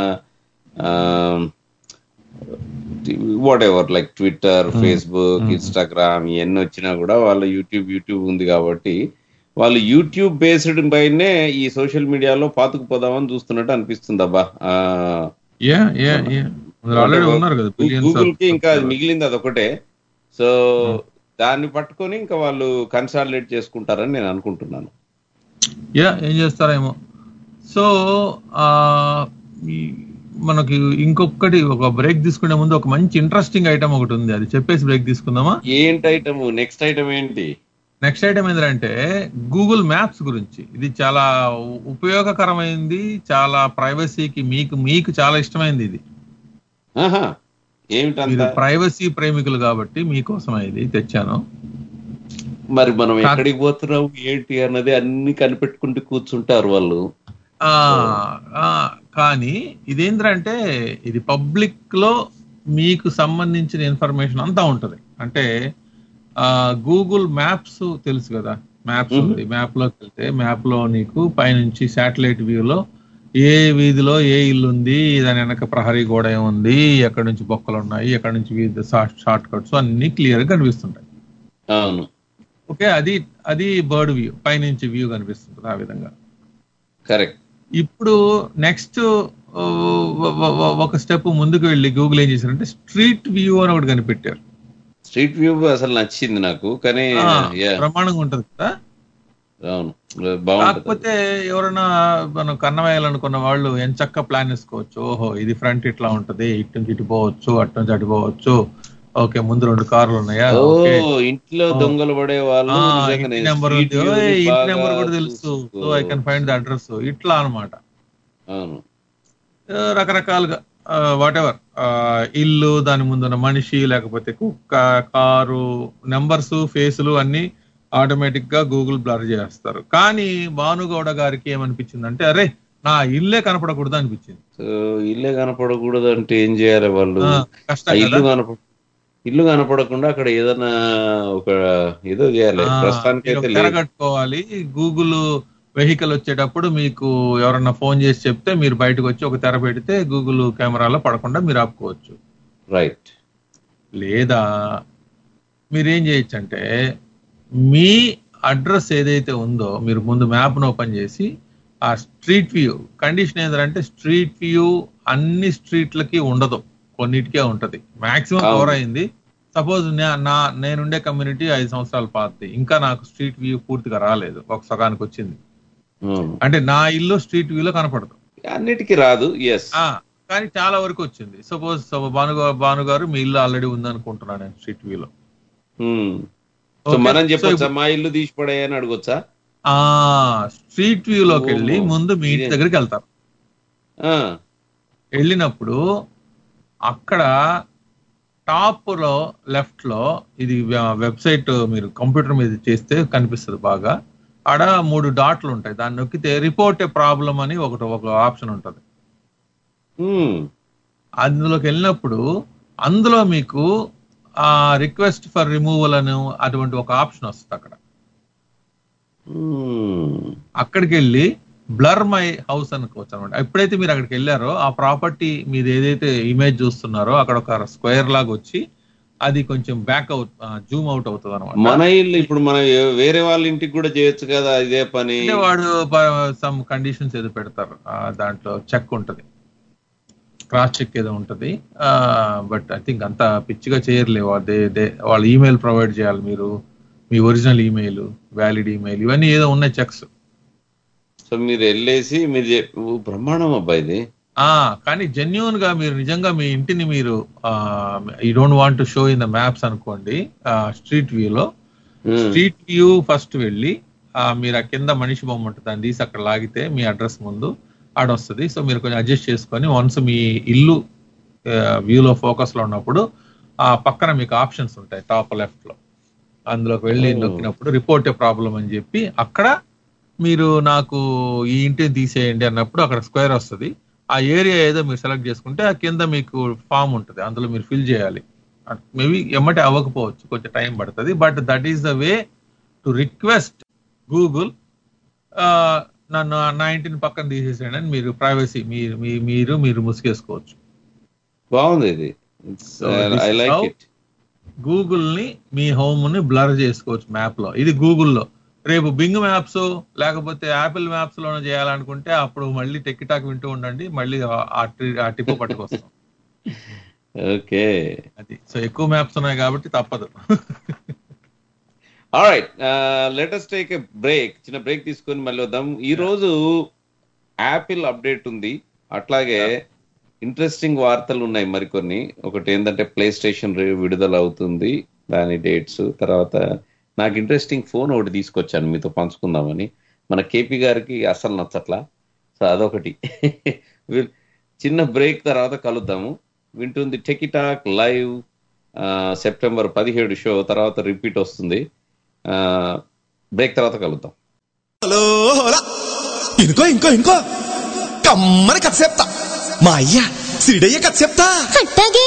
S2: whatever like Twitter Facebook Instagram ఇవన్నీ వచ్చినా కూడా వాళ్ళ యూట్యూబ్ యూట్యూబ్ ఉంది కాబట్టి వాళ్ళు యూట్యూబ్ బేస్డ్ పైనే ఈ సోషల్ మీడియాలో పాతుకుపోదామని చూస్తున్నట్టు అనిపిస్తుంది అబ్బా
S3: Yeah, yeah, yeah. అందులో ఆల్రెడీ ఉన్నారు కదా billions
S2: గూగుల్
S3: of
S2: కి ఇంకా అది మిగిలింది అదొకటే సో దాన్ని పట్టుకొని ఇంకా వాళ్ళు కన్సాలిడేట్ చేసుకుంటారని నేను అనుకుంటున్నాను
S3: యా ఏం చేస్తారేమో సో ఆ ఈ మనకి ఇంకొకటి ఒక బ్రేక్ తీసుకునే ముందు ఒక మంచి ఇంట్రెస్టింగ్ ఐటమ్ ఒకటి ఉంది అది చెప్పేసి బ్రేక్ తీసుకుందామా
S2: ఏంటి ఐటమ్ నెక్స్ట్ ఐటమ్ ఏంటి
S3: నెక్స్ట్ ఐటమ్ ఏంటంటే గూగుల్ మ్యాప్స్ గురించి ఇది చాలా ఉ- ఉపయోగకరమైంది చాలా ప్రైవసీకి మీకు మీకు చాలా ఇష్టమైంది ఇది
S2: ఆహా
S3: మీరు
S2: ఏమిటంత
S3: ప్రైవసీ ప్రేమికులు కాబట్టి మీకోసం ఇది తెచ్చాను
S2: మరి మనం
S3: కా-
S2: ఎక్కడికి పోతున్నాం ఏంటి అన్నది అన్ని కనిపెట్టుకుంటూ కూర్చుంటారు వాళ్ళు
S3: ఆ ఆ, కానీ ఇదేంటంటే ఇది పబ్లిక్ లో మీకు సంబంధించిన ఇన్ఫర్మేషన్ అంతా ఉంటది అంటే ఆ గూగుల్ మ్యాప్స్ తెలుసు కదా మ్యాప్స్ ఉంది మ్యాప్ లోకి వెళ్తే మ్యాప్ లో నీకు పైనుంచి శాటిలైట్ వ్యూ లో ఏ వీధిలో ఏ ఇల్లు ఉంది దాని వెనక ప్రహరీ గోడ ఏముంది ఎక్కడి నుంచి బొక్కలు ఉన్నాయి ఎక్కడి నుంచి వీధి షార్ట్ కట్స్ అన్ని క్లియర్ గా కనిపిస్తుంటాయి
S2: అవును
S3: ఓకే అది అది బర్డ్ వ్యూ పైనుంచి వ్యూ కనిపిస్తుంటుంది ఆ విధంగా
S2: కరెక్ట్
S3: ఇప్పుడు నెక్స్ట్ ఒక స్టెప్ ముందుకు వెళ్ళి గూగుల్ ఏం చేశారంటే స్ట్రీట్ వ్యూ అని ఒకటి కనిపెట్టారు
S2: స్ట్రీట్ వ్యూ అసలు నచ్చింది నాకు కానీ
S3: ఆ,
S2: yeah,
S3: బ్రహ్మాండంగా ఉంటది కదా
S2: అవును బాగుంటుంది
S3: కాకపోతే ఎవరైనా మనం కన్న వేయాలనుకున్న వాళ్ళు ఎంచక్క ప్లాన్ వేసుకోవచ్చు ఓహో ఇది ఫ్రంట్ ఇట్లా ఉంటది ఇటు నుంచి ఇటు పోవచ్చు అటు నుంచి అటు పోవచ్చు ఓకే ముందు రెండు కార్లు ఉన్నాయా
S2: ఓ
S3: ఓకే
S2: ఇంట్లో
S3: ఆ.
S2: దొంగలు పడే వాళ్ళు
S3: ఆ,
S2: నిజంగానే
S3: ఇంటి నెంబర్
S2: street
S3: ఉంది
S2: view
S3: ఓయ్, ఇంటి
S2: బాగా
S3: నెంబర్ కూడా తెలుసు
S2: చూసుకో.
S3: So I can find the address ఇట్లా అన్నమాట
S2: అవును
S3: ఆ, రకరకాలుగా వాట్ ఎవర్ ఇల్లు దాని ముందున్న మనిషి లేకపోతే కుక్క కారు నెంబర్స్ ఫేసులు అన్ని ఆటోమేటిక్ గా గూగుల్ బ్లర్ చేస్తారు కానీ భానుగౌడ గారికి ఏమనిపించింది అంటే అరే నా ఇల్లే కనపడకూడదు అనిపించింది
S2: సో ఇల్లే కనపడకూడదు అంటే ఏం చేయాలి వాళ్ళు
S3: ఆ,
S2: ఆ
S3: కష్టం
S2: ఇల్లు
S3: కదా
S2: కనప ఇల్లు కనపడకుండా అక్కడ ఏదైనా ఒక ఏదో చేయాలి
S3: ఆ,
S2: ప్రస్తుతానికి
S3: మీరు
S2: అయితే
S3: ఒక
S2: లేదు
S3: తెరగట్టుకోవాలి గూగుల్ వెహికల్ వచ్చేటప్పుడు మీకు ఎవరన్నా ఫోన్ చేసి చెప్తే మీరు బయటకు వచ్చి ఒక తెర పెడితే గూగుల్ కెమెరాలో పడకుండా మీరు ఆపుకోవచ్చు
S2: రైట్
S3: లేదా మీరేం చేయొచ్చు అంటే మీ అడ్రస్ ఏదైతే ఉందో మీరు ముందు మ్యాప్ను ఓపెన్ చేసి ఆ స్ట్రీట్ వ్యూ కండిషన్ ఏంటంటే స్ట్రీట్ వ్యూ అన్ని స్ట్రీట్లకి ఉండదు కొన్నిటికే ఉంటది మాక్సిమం
S2: అవును.
S3: కవర్ అయింది సపోజ్ నా నేనుండే కమ్యూనిటీ ఐదు సంవత్సరాలు పాతది ఇంకా నాకు స్ట్రీట్ వ్యూ పూర్తిగా రాలేదు ఒక సగానికి వచ్చింది అంటే నా ఇల్లు స్ట్రీట్ వ్యూలో కనపడదు
S2: అన్నిటికీ రాదు ఎస్
S3: ఆ కానీ చాలా వరకు వచ్చింది సపోజ్ భానుగారు భానుగారు మీ ఇల్లు ఆల్రెడీ ఉందనుకుంటున్నాను నేను స్ట్రీట్ వ్యూలో
S2: సో
S3: Okay.
S2: మనం
S3: So
S2: చెప్పొచ్చా
S3: ఇప్పుడు-
S2: మా ఇల్లు తీసి పడేయని అడగొచ్చా
S3: ఆ స్ట్రీట్ వ్యూ లోకి వెళ్ళి
S2: ఓహో.
S3: ముందు మీ ఇంటి
S2: ఇదే.
S3: దగ్గరికి వెళ్తారు
S2: ఆ,
S3: వెళ్ళినప్పుడు అక్కడ టాప్ లో లెఫ్ట్ లో ఇది వెబ్సైట్ మీరు కంప్యూటర్ మీద చేస్తే కనిపిస్తుంది బాగా ఆడ మూడు డాట్లు ఉంటాయి దాన్ని నొక్కితే రిపోర్ట్ ఏ ప్రాబ్లం అని ఒకటి ఒక ఆప్షన్ ఉంటుంది
S2: ఉమ్,
S3: అందులోకి వెళ్ళినప్పుడు అందులో మీకు ఆ రిక్వెస్ట్ ఫర్ రిమూవల్ అని అటువంటి ఒక ఆప్షన్ వస్తుంది అక్కడ
S2: ఉమ్,
S3: అక్కడికి వెళ్ళి బ్లర్ మై హౌస్ అనుకోవచ్చు అనమాట ఎప్పుడైతే మీరు అక్కడికి వెళ్ళారో ఆ ప్రాపర్టీ మీద ఏదైతే ఇమేజ్ చూస్తున్నారో అక్కడ ఒక స్క్వేర్ లాగా వచ్చి అది కొంచెం బ్యాక్ అవుట్ జూమ్ అవుట్ అవుతుంది అనమాట
S2: మన ఇల్లు ఇప్పుడు మనం ఏ- వేరే వాళ్ళ ఇంటికి కూడా చేయొచ్చు కదా ఇదే పని
S3: అంటే వాడు సమ్ కండిషన్స్ ఏదో పెడతారు ఆ, దాంట్లో చెక్ ఉంటది క్రాస్ చెక్ ఏదో ఉంటది బట్ ఐ థింక్ అంత పిచ్చిగా చేయర్లే దే దే వాళ్ళు ఈమెయిల్ ప్రొవైడ్ చేయాలి మీరు మీ ఒరిజినల్ ఈమెయిల్ వ్యాలిడ్ ఈమెయిల్ ఇవన్నీ ఏదో ఉన్నాయి చెక్స్
S2: సో మీరు వెళ్ళేసి మీరు చెప్- ఓ, బ్రహ్మాండం అబ్బాయి ఇది
S3: ఆ కానీ జెన్యున్ గా మీరు నిజంగా మీ ఇంటిని మీరు ఈ don't want to show in the maps అనుకోండి స్ట్రీట్ వ్యూలో
S2: ఉమ్,
S3: స్ట్రీట్ వ్యూ ఫస్ట్ వెళ్ళి ఆ, మీరు ఆ కింద మనిషి బొమ్మ ఉంటుంది దాన్ని తీసి అక్కడ లాగితే మీ అడ్రస్ ముందు ఆడ వస్తుంది సో మీరు కొంచెం అడ్జస్ట్ చేసుకొని వన్స్ మీ ఇల్లు వ్యూలో ఫోకస్ లో ఉన్నప్పుడు ఆ పక్కన మీకు ఆప్షన్స్ ఉంటాయి టాప్ లెఫ్ట్ లో అందులోకి వెళ్ళి
S2: Oh.
S3: నొక్కినప్పుడు రిపోర్ట్ ప్రాబ్లం అని చెప్పి అక్కడ మీరు నాకు ఈ ఇంటిని తీసేయండి అన్నప్పుడు అక్కడ స్క్వేర్ వస్తుంది ఆ ఏరియా ఏదో మీరు సెలెక్ట్ చేసుకుంటే ఆ కింద మీకు ఫామ్ ఉంటుంది అందులో మీరు ఫిల్ చేయాలి మేబీ ఎమ్మటి అవ్వకపోవచ్చు కొంచెం టైం పడుతుంది but that is the way to request Google నన్ను నా ఇంటిని పక్కన తీసేసేయండి అని మీరు ప్రైవసీ మీరు మీ- మీరు మీరు ముసుగేసుకోవచ్చు
S2: బాగుంది ఇది
S3: So this
S2: I
S3: is
S2: like
S3: how-
S2: it
S3: Google ని మీ హోమ్ ని బ్లర్ చేసుకోవచ్చు మ్యాప్ లో ఇది గూగుల్లో రేపు బింగ్ మ్యాప్స్ లేకపోతే యాపిల్ మ్యాప్స్ లోనే చేయాలనుకుంటే అప్పుడు మళ్ళీ టెక్కిటాక్ వింటూ ఉండండి మళ్ళీ ఆ- ఆ టి- ఆ టిప్పు పట్టుకొస్తాం
S2: ఓకే
S3: అది సో ఎక్కువ మ్యాప్స్ ఉన్నాయి కాబట్టి తప్పదు
S2: right latest take a break చిన్న బ్రేక్ తీసుకొని మళ్ళీ వద్దాం ఈ రోజు యాపిల్ అప్డేట్ ఉంది అట్లాగే ఇంట్రెస్టింగ్ వార్తలు ఉన్నాయి మరికొన్ని ఒకటి ఏంటంటే ప్లే స్టేషన్ విడుదల అవుతుంది దాని డేట్స్ తర్వాత నాకు ఇంట్రెస్టింగ్ ఫోన్ ఒకటి తీసుకొచ్చాను మీతో పంచుకుందామని మన కేపీ గారికి అసలు నచ్చట్లా సో అదొకటి వీల్- చిన్న బ్రేక్ తర్వాత కలుద్దాము వింటుంది టెకిటాక్ లైవ్ సెప్టెంబర్ పదిహేడు షో తర్వాత రిపీట్ వస్తుంది బ్రేక్ తర్వాత కలుద్దాం
S4: హలో హోలా ఇనుకో ఇంకో ఇంకో కమ్మని కథ చెప్తా మా అయ్య సిడయ్య కథ చెప్తా
S5: అట్టగే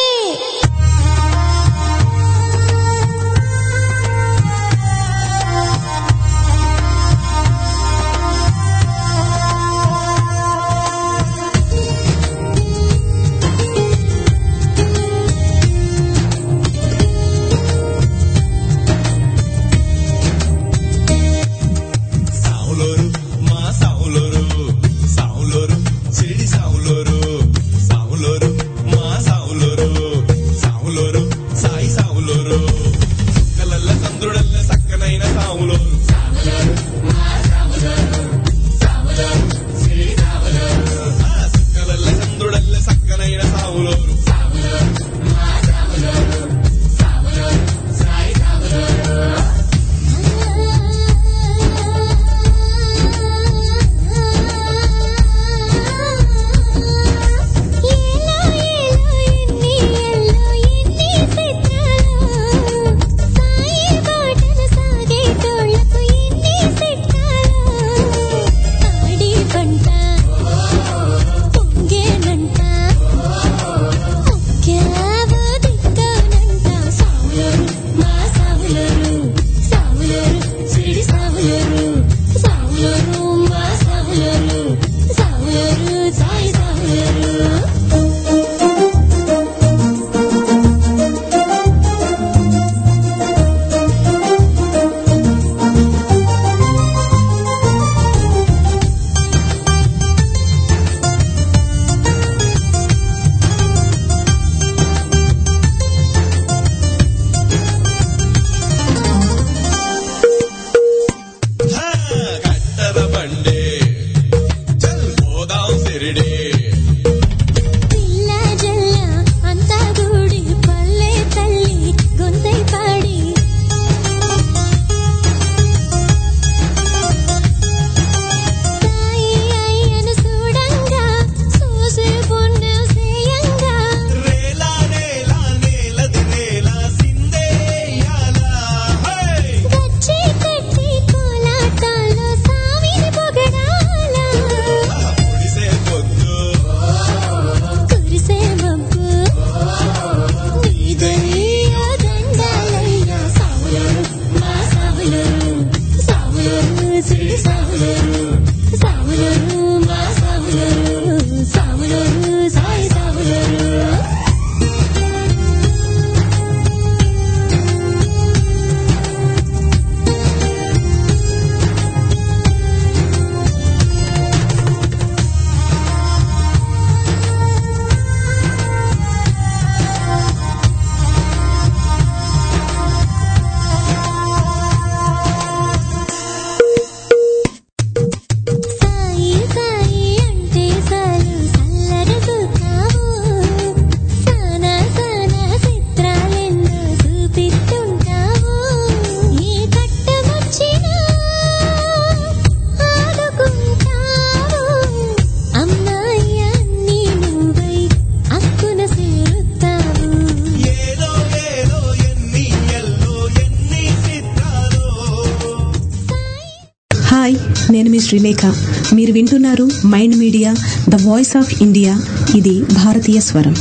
S5: నేను మీ శ్రీలేఖ మీరు వింటున్నారు mind media the voice of India ఇది భారతీయ స్వరం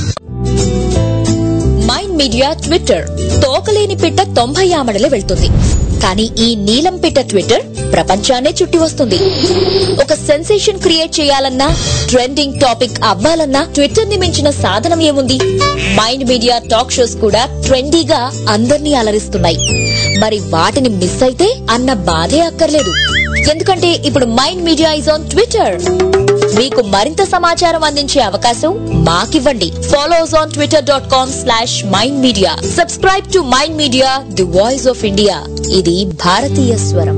S6: మైండ్ మీడియా ట్విట్టర్ తోకలేని పిట్ట తొంభై ఆమడలే వెళ్తుంది కానీ ఈ నీలం పిట్ట ట్విట్టర్ ప్రపంచాన్నే చుట్టి వస్తుంది ఒక సెన్సేషన్ క్రియేట్ చేయాలన్నా ట్రెండింగ్ టాపిక్ అవ్వాలన్నా ట్విట్టర్ ని మించిన సాధనం ఏముంది మైండ్ మీడియా టాక్ షోస్ కూడా ట్రెండీగా అందర్నీ అలరిస్తున్నాయి మరి వాటిని మిస్ అయితే అన్న బాధే అక్కర్లేదు ఎందుకంటే ఇప్పుడు Mind Media is on Twitter మీకు మరింత సమాచారం అందించే అవకాశం మాకివ్వండి follows on Twitter dot com slash Mind Media subscribe to Mind media the voice of India ఇది భారతీయ స్వరం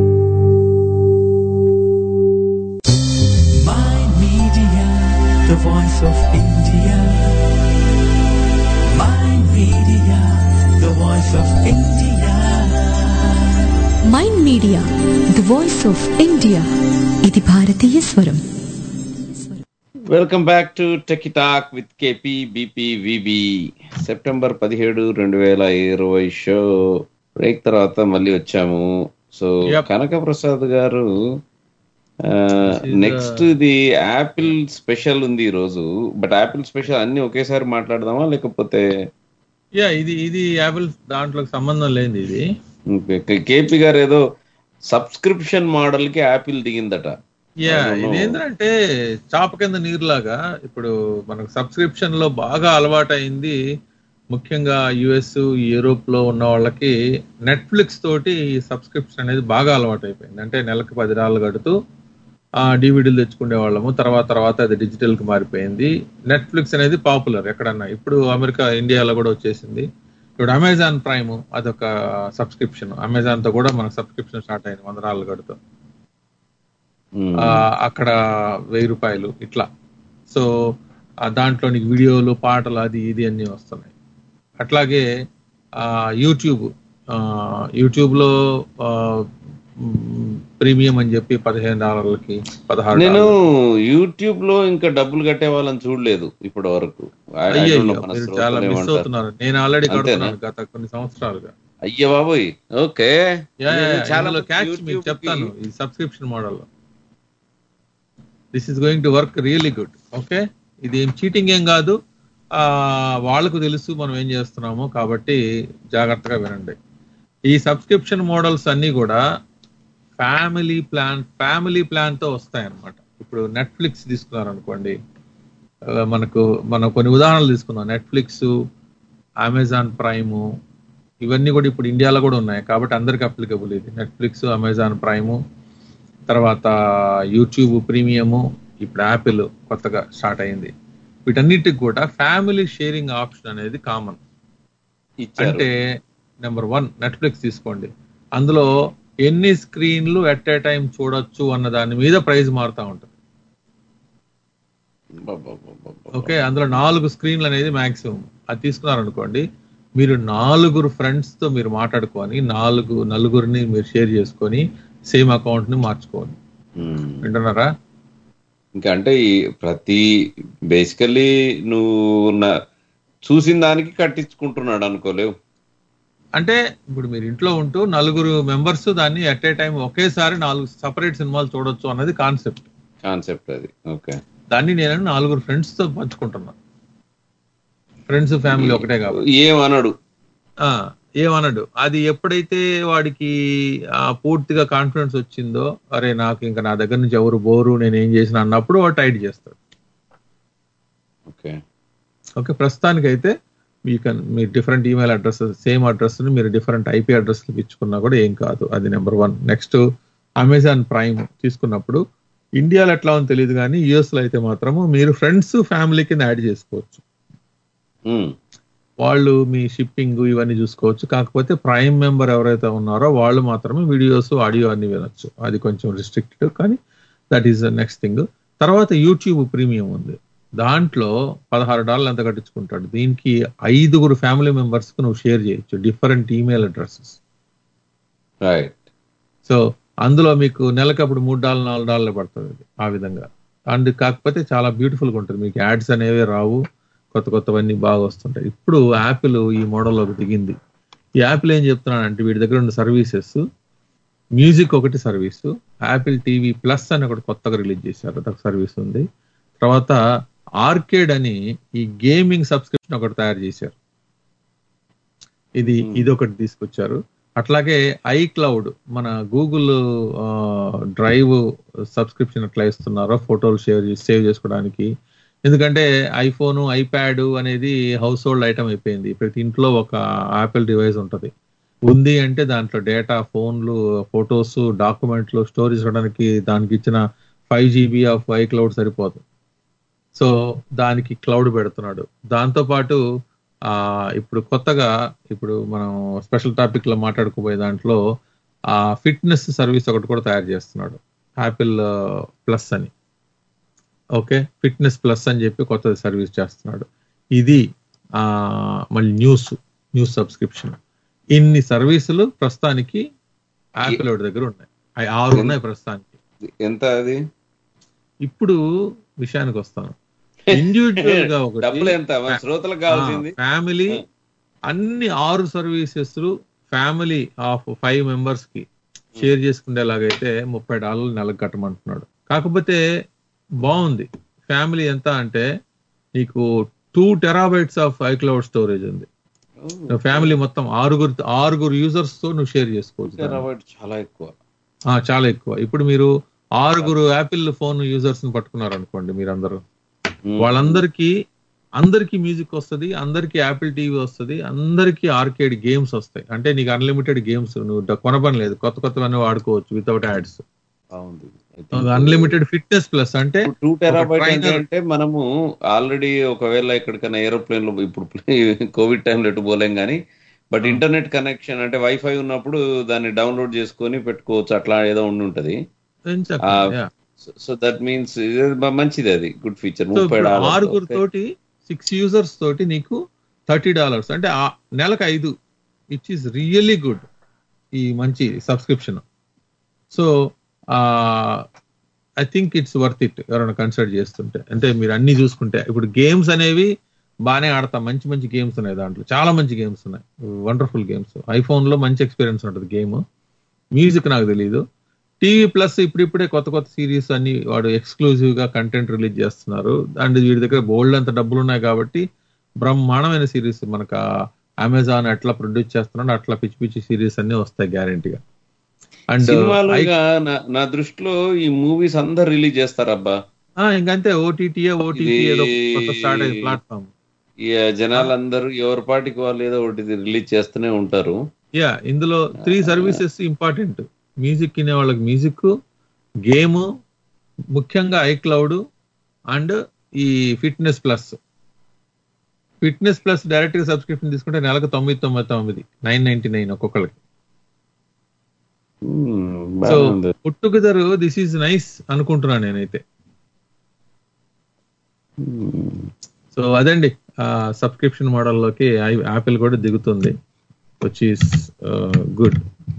S7: Mind Media, the voice of India. Mind Media, the voice of India.
S1: Mind media the voice of India ఇది భారతీయ స్వరం
S2: welcome back to techie talk with KP BP VB September పదిహేడు రెండు వేల ఇరవై షో బ్రేక్ తర్వాత మళ్ళీ వచ్చాము సో
S3: Yep.
S2: కనక ప్రసాద్ గారు
S3: is,
S2: నెక్స్ట్ ఇది యాపిల్ స్పెషల్ ఉంది ఈ రోజు బట్ యాపిల్ స్పెషల్ అన్ని ఒకేసారి మాట్లాడదామా లేకపోతే
S3: యా ఇది ఇది యాపిల్ దాంట్లోకి సంబంధం లేనిది ఇది
S2: కేపీ గారు ఏదో సబ్స్క్రిప్షన్ మోడల్ కి యాపిల్ దిగిందట
S3: యా
S2: అవును.
S3: ఇదేంటంటే చాప కింద నీరులాగా ఇప్పుడు మనకు సబ్స్క్రిప్షన్ లో బాగా అలవాటైంది ముఖ్యంగా యుఎస్ యూరోప్ లో ఉన్న వాళ్ళకి నెట్ఫ్లిక్స్ తోటి సబ్స్క్రిప్షన్ అనేది బాగా అలవాటు అయిపోయింది అంటే నెలకు పది డాలర్లు కడుతూ ఆ డివిడీలు తెచ్చుకునే వాళ్ళము తర్వాత తర్వాత అది డిజిటల్ కి మారిపోయింది నెట్ఫ్లిక్స్ అనేది పాపులర్ ఎక్కడన్నా ఇప్పుడు అమెరికా ఇండియాలో కూడా వచ్చేసింది ఇప్పుడు అమెజాన్ ప్రైమ్ అదొక సబ్స్క్రిప్షన్ అమెజాన్ తో కూడా మనకు సబ్స్క్రిప్షన్ స్టార్ట్ అయింది వంద డాలర్లు కడుతూ
S2: మ్మ్.
S3: ఆ, అక్కడ వెయ్యి రూపాయలు ఇట్లా సో ఆ దాంట్లో నీకు వీడియోలు పాటలు అది ఇది అన్ని వస్తున్నాయి అట్లాగే ఆ, యూట్యూబ్ ఆ, యూట్యూబ్ లో ఆ, మ్, ప్రీమియం అని చెప్పి పదిహేను డాలర్లకి పదహారు
S2: నేను
S3: డాలర్లకి.
S2: యూట్యూబ్ లో ఇంకా డబ్బులు కట్టే వాళ్ళని చూడలేదు ఇప్పటి వరకు I- I don't
S3: అయ్యయ్యో,
S2: know మన
S3: మీరు
S2: శ్రోతలు
S3: చాలా మిస్
S2: ఏమంటారు.
S3: అవుతున్నారు నేను ఆల్రెడీ
S2: అంతేనా?
S3: కడుతున్నాను గత కొన్ని సంవత్సరాలుగా
S2: అయ్య బాబోయ్ ఓకే
S3: యా, యా,
S2: నేను
S3: యా,
S2: చాలా
S3: ఇందులో
S2: మంది
S3: క్యాచ్
S2: YouTube
S3: మీకు
S2: కి-
S3: చెప్తాను ఈ subscription model this is going to work really good okay ఇది ఏం చీటింగ్ ఏం కాదు ఆ వాళ్ళకు తెలుసు మనం ఏం చేస్తున్నామో కాబట్టి జాగ్రత్తగా వినండి ఈ సబ్స్క్రిప్షన్ మోడల్స్ అన్ని కూడా ఫ్యామిలీ ప్లాన్ ఫ్యామిలీ ప్లాన్ తో వస్తాయి అన్నమాట ఇప్పుడు నెట్ఫ్లిక్స్ తీసుకున్నారు అనుకోండి ఆ, మనకు మనం కొన్ని ఉదాహరణలు తీసుకుందాం నెట్ఫ్లిక్స్ అమెజాన్ ప్రైమ్ ఇవన్నీ కూడా ఇప్పుడు ఇండియాలో కూడా ఉన్నాయి కాబట్టి అందరికి అప్లికబుల్ ఇది నెట్ఫ్లిక్స్ అమెజాన్ ప్రైమ్ తర్వాత యూట్యూబ్ ప్రీమియము ఇప్పుడు యాపిల్ కొత్తగా స్టార్ట్ అయింది వీటన్నిటికి కూడా ఫ్యామిలీ షేరింగ్ ఆప్షన్ అనేది కామన్
S2: ఇచ్చారు
S3: అంటే నెంబర్ వన్ నెట్ఫ్లిక్స్ తీసుకోండి అందులో ఎన్ని స్క్రీన్లు ఎట్ ఏ టైం చూడొచ్చు అన్న దాని మీద ప్రైస్ మారుతూ ఉంటుంది
S2: అబ్బబ్బబ్బబ్బబ్బ.
S3: ఓకే అందులో నాలుగు స్క్రీన్లు అనేది మాక్సిమం అది తీసుకున్నారనుకోండి మీరు నాలుగురు ఫ్రెండ్స్ తో మీరు మాట్లాడుకొని నాలుగు నలుగురిని మీరు షేర్ చేసుకొని సేమ్ అకౌంట్ ని మార్చుకోవాలి
S2: మ్మ్.
S3: వింటున్నారా
S2: ఇంకా అంటే ఈ ప్రతి బేసికల్లీ నువ్వు నా- చూసిన దానికి కట్టించుకుంటున్నాడు అనుకోలేవు
S3: అంటే ఇప్పుడు మీరు ఇంట్లో ఉంటూ నలుగురు మెంబర్స్ దాన్ని ఎట్ ఏ టైం ఒకేసారి నాలుగు సపరేట్ సినిమాలు చూడొచ్చు అన్నది కాన్సెప్ట్
S2: కాన్సెప్ట్ అది ఓకే
S3: దాన్ని నేను నాలుగురు ఫ్రెండ్స్ తో పంచుకుంటున్నా ఫ్రెండ్స్ ఫ్యామిలీ ఒకటే కాబట్టి
S2: ఏమనడు
S3: ఆ, ఏమనడు అది ఎప్పుడైతే వాడికి ఆ, పూర్తిగా కాన్ఫిడెన్స్ వచ్చిందో అరే నాకు ఇంకా నా దగ్గర నుంచి ఎవరు బోరు నేను ఏం చేసిన అన్నప్పుడు వాడు టైట్ చేస్తాడు
S2: ఓకే
S3: ఓకే ప్రస్తుతానికి అయితే మీ కన్ మీ different email address same address ని మీరు డిఫరెంట్ ఐపీ అడ్రస్ ఇచ్చుకున్నా కూడా ఏం కాదు అది number one next Amazon prime తీసుకున్నప్పుడు ఇండియాలో ఎట్లా ఉందో తెలియదు కానీ యుఎస్ లో అయితే మాత్రము మీరు ఫ్రెండ్స్ ఫ్యామిలీ కింద యాడ్ చేసుకోవచ్చు
S2: మ్మ్.
S3: వాళ్ళు మీ షిప్పింగ్ ఇవన్నీ చూసుకోవచ్చు కాకపోతే ప్రైమ్ మెంబర్ ఎవరైతే ఉన్నారో వాళ్ళు మాత్రమే వీడియోస్ ఆడియో అన్ని వినొచ్చు అది కొంచెం రిస్ట్రిక్టెడ్ కానీ దట్ ఈస్ నెక్స్ట్ థింగ్ తర్వాత యూట్యూబ్ ప్రీమియం ఉంది దాంట్లో పదహారు డాలర్లు ఎంత కట్టించుకుంటాడు దీనికి ఐదుగురు ఫ్యామిలీ మెంబర్స్ కు నువ్వు షేర్ చేయొచ్చు different email addresses
S2: right
S3: so అందులో మీకు నెలకు అప్పుడు మూడు డాలర్ నాలుగు డాలర్లు పడుతుంది అది ఆ విధంగా అండ్ కాకపోతే చాలా బ్యూటిఫుల్ గా ఉంటుంది మీకు యాడ్స్ అనేవి రావు కొత్త కొత్తవన్నీ బాగా వస్తుంటాయి ఇప్పుడు యాపిల్ ఈ మోడల్లోకి దిగింది ఈ యాపిల్ ఏం చెప్తున్నానంటే వీడి దగ్గర ఉన్న సర్వీసెస్ మ్యూజిక్ ఒకటి సర్వీసు యాపిల్ టీవీ ప్లస్ అని ఒకటి కొత్తగా రిలీజ్ చేశారు అదొక సర్వీస్ ఉంది తర్వాత ఆర్కేడ్ అని ఈ గేమింగ్ సబ్స్క్రిప్షన్ ఒకటి తయారు చేశారు ఇది ఇది ఒకటి తీసుకొచ్చారు అట్లాగే ఐ క్లౌడ్ మన గూగుల్ డ్రైవ్ సబ్స్క్రిప్షన్ ఎట్లా ఇస్తున్నారో ఫోటోలు షేర్ సేవ్ చేసుకోవడానికి ఎందుకంటే ఐఫోన్ ఐప్యాడ్ అనేది హౌస్ హోల్డ్ ఐటమ్ అయిపోయింది ప్రతి ఇంట్లో ఒక యాపిల్ డివైస్ ఉంటది ఉంది అంటే దాంట్లో డేటా ఫోన్లు ఫొటోస్ డాక్యుమెంట్లు స్టోరేజ్ చేయడానికి దానికి ఇచ్చిన five GB of iCloud సరిపోదు సో దానికి క్లౌడ్ పెడుతున్నాడు దాంతో పాటు ఆ ఇప్పుడు కొత్తగా ఇప్పుడు మనం స్పెషల్ టాపిక్ లో మాట్లాడుకోబోయే దాంట్లో ఆ ఫిట్నెస్ సర్వీస్ ఒకటి కూడా తయారు చేస్తున్నాడు యాపిల్ ప్లస్ అని ఓకే ఫిట్నెస్ ప్లస్ అని చెప్పి కొత్త సర్వీస్ చేస్తున్నాడు ఇది ఆ మళ్ళీ న్యూస్ న్యూస్ సబ్స్క్రిప్షన్ ఇన్ని సర్వీసులు ప్రస్తుతానికి యాపిల్ వాడి దగ్గర ఉన్నాయి అవి ఆరు ఉన్నాయి ప్రస్తుతానికి
S2: ఎంత అది
S3: ఇప్పుడు విషయానికి వస్తాను ఇండివిజువల్ గా
S2: డబ్బులు ఎంత మన శ్రోతలకు కావాల్సింది
S3: ఫ్యామిలీ అన్ని ఆరు services family of five members కి షేర్ చేసుకునేలాగైతే ముప్పై డాలర్లు నెలకు కట్టమంటున్నాడు కాకపోతే బాగుంది ఫ్యామిలీ ఎంత అంటే నీకు two terabytes of iCloud storage ఉంది ఫ్యామిలీ మొత్తం ఆరుగురు ఆరుగురు యూజర్స్ తో నువ్వు షేర్ చేసుకోవచ్చు దాన్ని.
S2: టెరాబైట్ చాలా ఎక్కువ
S3: ఆ, చాలా ఎక్కువ ఇప్పుడు మీరు ఆరుగురు యాపిల్ ఫోన్ యూజర్స్ ని పట్టుకున్నారు అనుకోండి మీరందరూ వాళ్ళందరికీ అందరికీ మ్యూజిక్ వస్తుంది అందరికీ యాపిల్ టీవీ వస్తుంది అందరికీ ఆర్కేడ్ గేమ్స్ వస్తాయి అంటే నీకు అన్లిమిటెడ్ గేమ్స్ నువ్వు డ- కొనపని లేదు కొత్త కొత్తవన్నీ వాడుకోవచ్చు వితౌట్ యాడ్స్
S2: బాగుంది
S3: అన్లిమిటెడ్ ఫిట్నెస్ ప్లస్ అంటే
S2: టూ టెరాబైట్
S3: ఒక trainer-
S2: అంటే మనము ఆల్రెడీ ఒకవేళ ఎక్కడికైనా ఏరోప్లేన్ లో ఇప్పుడు కోవిడ్ టైంలో ఎటు పోలేం కానీ బట్ ఇంటర్నెట్ కనెక్షన్ అంటే వైఫై ఉన్నప్పుడు దాన్ని డౌన్లోడ్ చేసుకొని పెట్టుకోవచ్చు అట్లా ఏదో ఉండి ఉంటది
S3: ఎంచక్క,
S2: ఆ,
S3: yeah.
S2: సో దట్ మీన్స్ మంచిది అది గుడ్ ఫీచర్
S3: సో
S2: ముప్పై
S3: ఇప్పుడు
S2: డాలర్లు.
S3: ఆరుగురు
S2: Okay.
S3: తోటి సిక్స్ యూజర్స్ తోటి నీకు థర్టీ డాలర్స్ అంటే ఆ నెలకు ఐదు ఇట్ ఈస్ రియల్లీ గుడ్ ఈ మంచి subscription so I think it's worth it ఎవరైనా కన్సిడర్ చేస్తుంటే అంటే మీరు అన్ని చూసుకుంటే ఇప్పుడు గేమ్స్ అనేవి బాగానే ఆడతాం మంచి మంచి గేమ్స్ ఉన్నాయి దాంట్లో చాలా మంచి గేమ్స్ ఉన్నాయి వండర్ఫుల్ గేమ్స్ ఐఫోన్ లో మంచి ఎక్స్పీరియన్స్ ఉంటుంది గేమ్ మ్యూజిక్ నాకు తెలియదు టీవీ ప్లస్ ఇప్పుడిప్పుడే కొత్త కొత్త సిరీస్ అన్ని వాడు ఎక్స్క్లూజివ్ గా కంటెంట్ రిలీజ్ చేస్తున్నారు అండ్ వీడి దగ్గర బోల్డ్ అంత డబ్బులు ఉన్నాయి కాబట్టి బ్రహ్మాండమైన సిరీస్ మనకు అమెజాన్ ఎట్లా ప్రొడ్యూస్ చేస్తున్నాడు అట్లా పిచ్చి పిచ్చి సిరీస్ అన్ని వస్తాయి గ్యారంటీగా అండ్
S2: సినిమాలు ఇక నా- నా దృష్టిలో ఈ మూవీస్ అందరు రిలీజ్ చేస్తారబ్బా
S3: ఇంకంతే ఓటీటీ ఓటీటీ
S2: ఇది-
S3: ఏదో కొత్త స్టార్ట్ అయ్యే ప్లాట్ఫామ్
S2: ఇక జనాలందరూ ఎవరి పాటికి వాళ్ళు ఏదో ఒకటి రిలీజ్ చేస్తూనే ఉంటారు
S3: యా ఇందులో త్రీ సర్వీసెస్ ఇంపార్టెంట్ మ్యూజిక్ వినే వాళ్ళకి మ్యూజిక్ గేమ్ ముఖ్యంగా ఐక్లౌడ్ అండ్ ఈ fitness plus fitness plus direct గా సబ్స్క్రిప్షన్ తీసుకుంటే నెలకు తొమ్మిది తొంభై తొమ్మిది నైన్ నైన్టీ నైన్ ఒక్కొక్కరికి
S2: Hmm,
S3: సో
S2: బాగానే ఉంది.
S3: Put together this is nice అనుకుంటున్నాను నేనైతే
S2: Hmm.
S3: సో అదండి సబ్స్క్రిప్షన్ మోడల్లోకి యాపిల్ కూడా దిగుతుంది which is good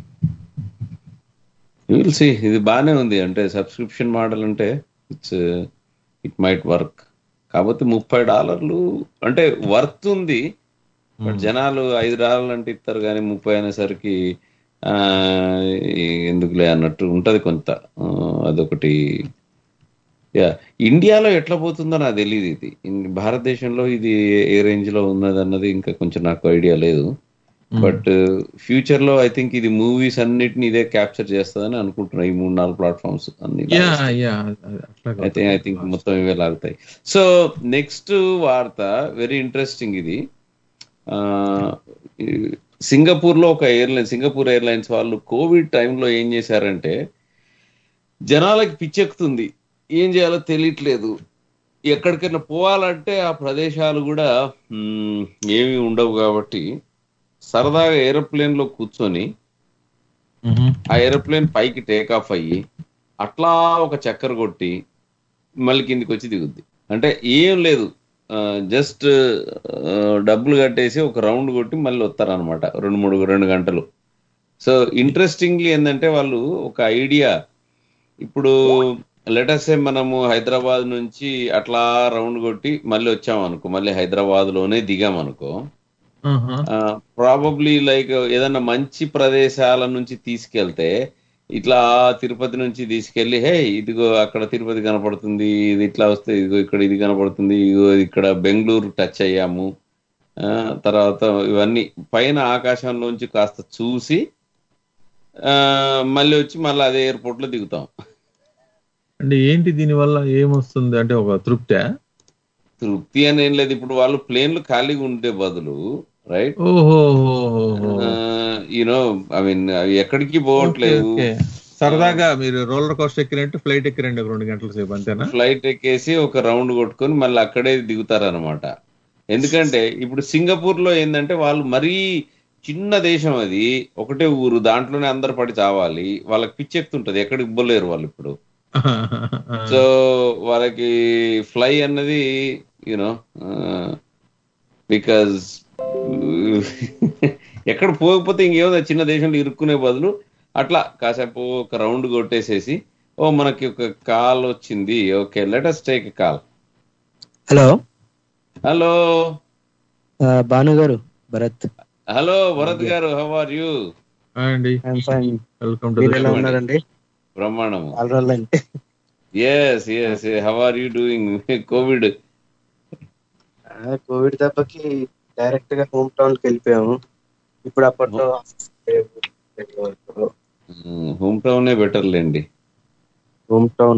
S2: will see ఇది బాగానే ఉంది అంటే సబ్స్క్రిప్షన్ మోడల్ అంటే ఇట్స్ ఇట్ మైట్ వర్క్ కాకపోతే ముప్పై డాలర్లు అంటే వర్త్ ఉంది బట్ జనాలు ఐదు డాలర్లు అంటే ఇస్తారు కానీ ముప్పై అనేసరికి ఆ, ఎందుకులే అన్నట్టు ఉంటది కొంత ఆ, అదొకటి యా ఇండియాలో ఎట్లా పోతుందో నాకు తెలియదు ఇది ఇన్- భారతదేశంలో ఇది ఏ రేంజ్ లో ఉన్నది అన్నది ఇంకా కొంచెం నాకు ఐడియా లేదు బట్ ఫ్యూచర్ లో ఐ థింక్ ఇది మూవీస్ అన్నిటిని ఇదే క్యాప్చర్ చేస్తుందని అనుకుంటున్నా ఈ మూడు నాలుగు ప్లాట్ఫామ్స్ అన్ని
S3: యా యా
S2: అయితే ఐ థింక్ మొత్తం ఇవే లాగుతాయి సో నెక్స్ట్ వార్త వెరీ ఇంట్రెస్టింగ్ ఇది ఆ, ఈ సింగపూర్ లో ఒక ఎయిర్లైన్ సింగపూర్ ఎయిర్లైన్స్ వాళ్ళు కోవిడ్ టైంలో ఏం చేశారంటే జనాలకి పిచ్చెక్కుతుంది ఏం చేయాలో తెలియట్లేదు ఎక్కడికైనా పోవాలంటే ఆ ప్రదేశాలు కూడా మ్, ఏమీ ఉండవు కాబట్టి సరదాగా ఏరోప్లేన్ లో కూర్చొని ఆ ఏరోప్లేన్ పైకి టేక్ ఆఫ్ అయ్యి అట్లా ఒక చక్కర కొట్టి మళ్ళీ కిందికి వచ్చి దిగుద్ది అంటే ఏం లేదు జస్ట్ డబ్బులు కట్టేసి ఒక రౌండ్ కొట్టి మళ్ళీ వస్తారనమాట రెండు మూడు రెండు గంటలు సో ఇంట్రెస్టింగ్లీ ఏంటంటే వాళ్ళు ఒక ఐడియా ఇప్పుడు లెటర్సే మనము హైదరాబాద్ నుంచి అట్లా రౌండ్ కొట్టి మళ్ళీ వచ్చామనుకో మళ్ళీ హైదరాబాద్ లోనే దిగామనుకో ప్రాబబ్లీ లైక్ ఏదైనా మంచి ప్రదేశాల నుంచి తీసుకెళ్తే ఇట్లా తిరుపతి నుంచి తీసుకెళ్లి హే ఇదిగో అక్కడ తిరుపతి కనపడుతుంది ఇది ఇట్లా వస్తే ఇదిగో ఇక్కడ ఇది కనపడుతుంది ఇదిగో ఇక్కడ బెంగళూరు టచ్ అయ్యాము ఆ, తర్వాత ఇవన్నీ పైన ఆకాశంలోంచి కాస్త చూసి ఆ, మళ్ళీ వచ్చి మళ్ళీ అదే ఎయిర్పోర్ట్ లో దిగుతాం
S3: అంటే ఏంటి దీని వల్ల ఏమొస్తుంది అంటే ఒక తృప్తే
S2: తృప్తి అని ఏం లేదు ఇప్పుడు వాళ్ళు ప్లేన్లు ఖాళీగా ఉండే బదులు రైట్
S3: ఓహో
S2: యూనో ఐ మీన్ అవి ఎక్కడికి పోవట్లేదు
S3: సరదాగా మీరు రోలర్ కోస్ట్ ఎక్కినట్టు ఫ్లైట్ ఎక్కిరండి ఒక రెండు గంటల సేపు అంతేనా
S2: ఫ్లైట్ ఎక్కేసి ఒక రౌండ్ కొట్టుకొని మళ్ళీ అక్కడే దిగుతారనమాట ఎందుకంటే ఇప్పుడు సింగపూర్ లో ఏంటంటే వాళ్ళు మరీ చిన్న దేశం అది ఒకటే ఊరు దాంట్లోనే అందరు పడి చావాలి వాళ్ళకి పిచ్చెక్కుతుంటది ఎక్కడికి ఇవ్వలేరు వాళ్ళు ఇప్పుడు సో వాళ్ళకి ఫ్లై అన్నది యూనో బికాజ్ ఎక్కడ పోకపోతే ఇంకేదో చిన్న దేశంలో ఇరుక్కునే బదులు అట్లా కాసేపు ఒక రౌండ్ కొట్టేసేసి ఓ మనకి ఒక కాల్ వచ్చింది okay let us take call
S8: hello
S2: hello
S8: ఆ, భాను గారు భరత్
S2: హలో భరత్ గారు హౌ ఆర్ యూ
S3: అండి
S8: ఐఎమ్ ఫైన్
S3: వెల్కమ్ టు
S8: మీరు ఎలా ఉన్నారండి
S2: బ్రహ్మాండం
S8: చాలా రోజులండి
S2: yes yes how are you doing COVID
S8: ఆ, కోవిడ్ దెబ్బకి డైరెక్ట్ గా హోమ్ టౌన్ కి వెళ్ళిపోయాము ఇప్పుడు అప్పట్లో
S2: హోమ్ టౌనే బెటర్ లేండి
S8: హోమ్ టౌన్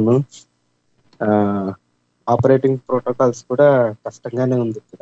S8: ఆపరేటింగ్ ప్రోటోకాల్స్ కూడా కష్టంగానే ఉంది ఇక్కడ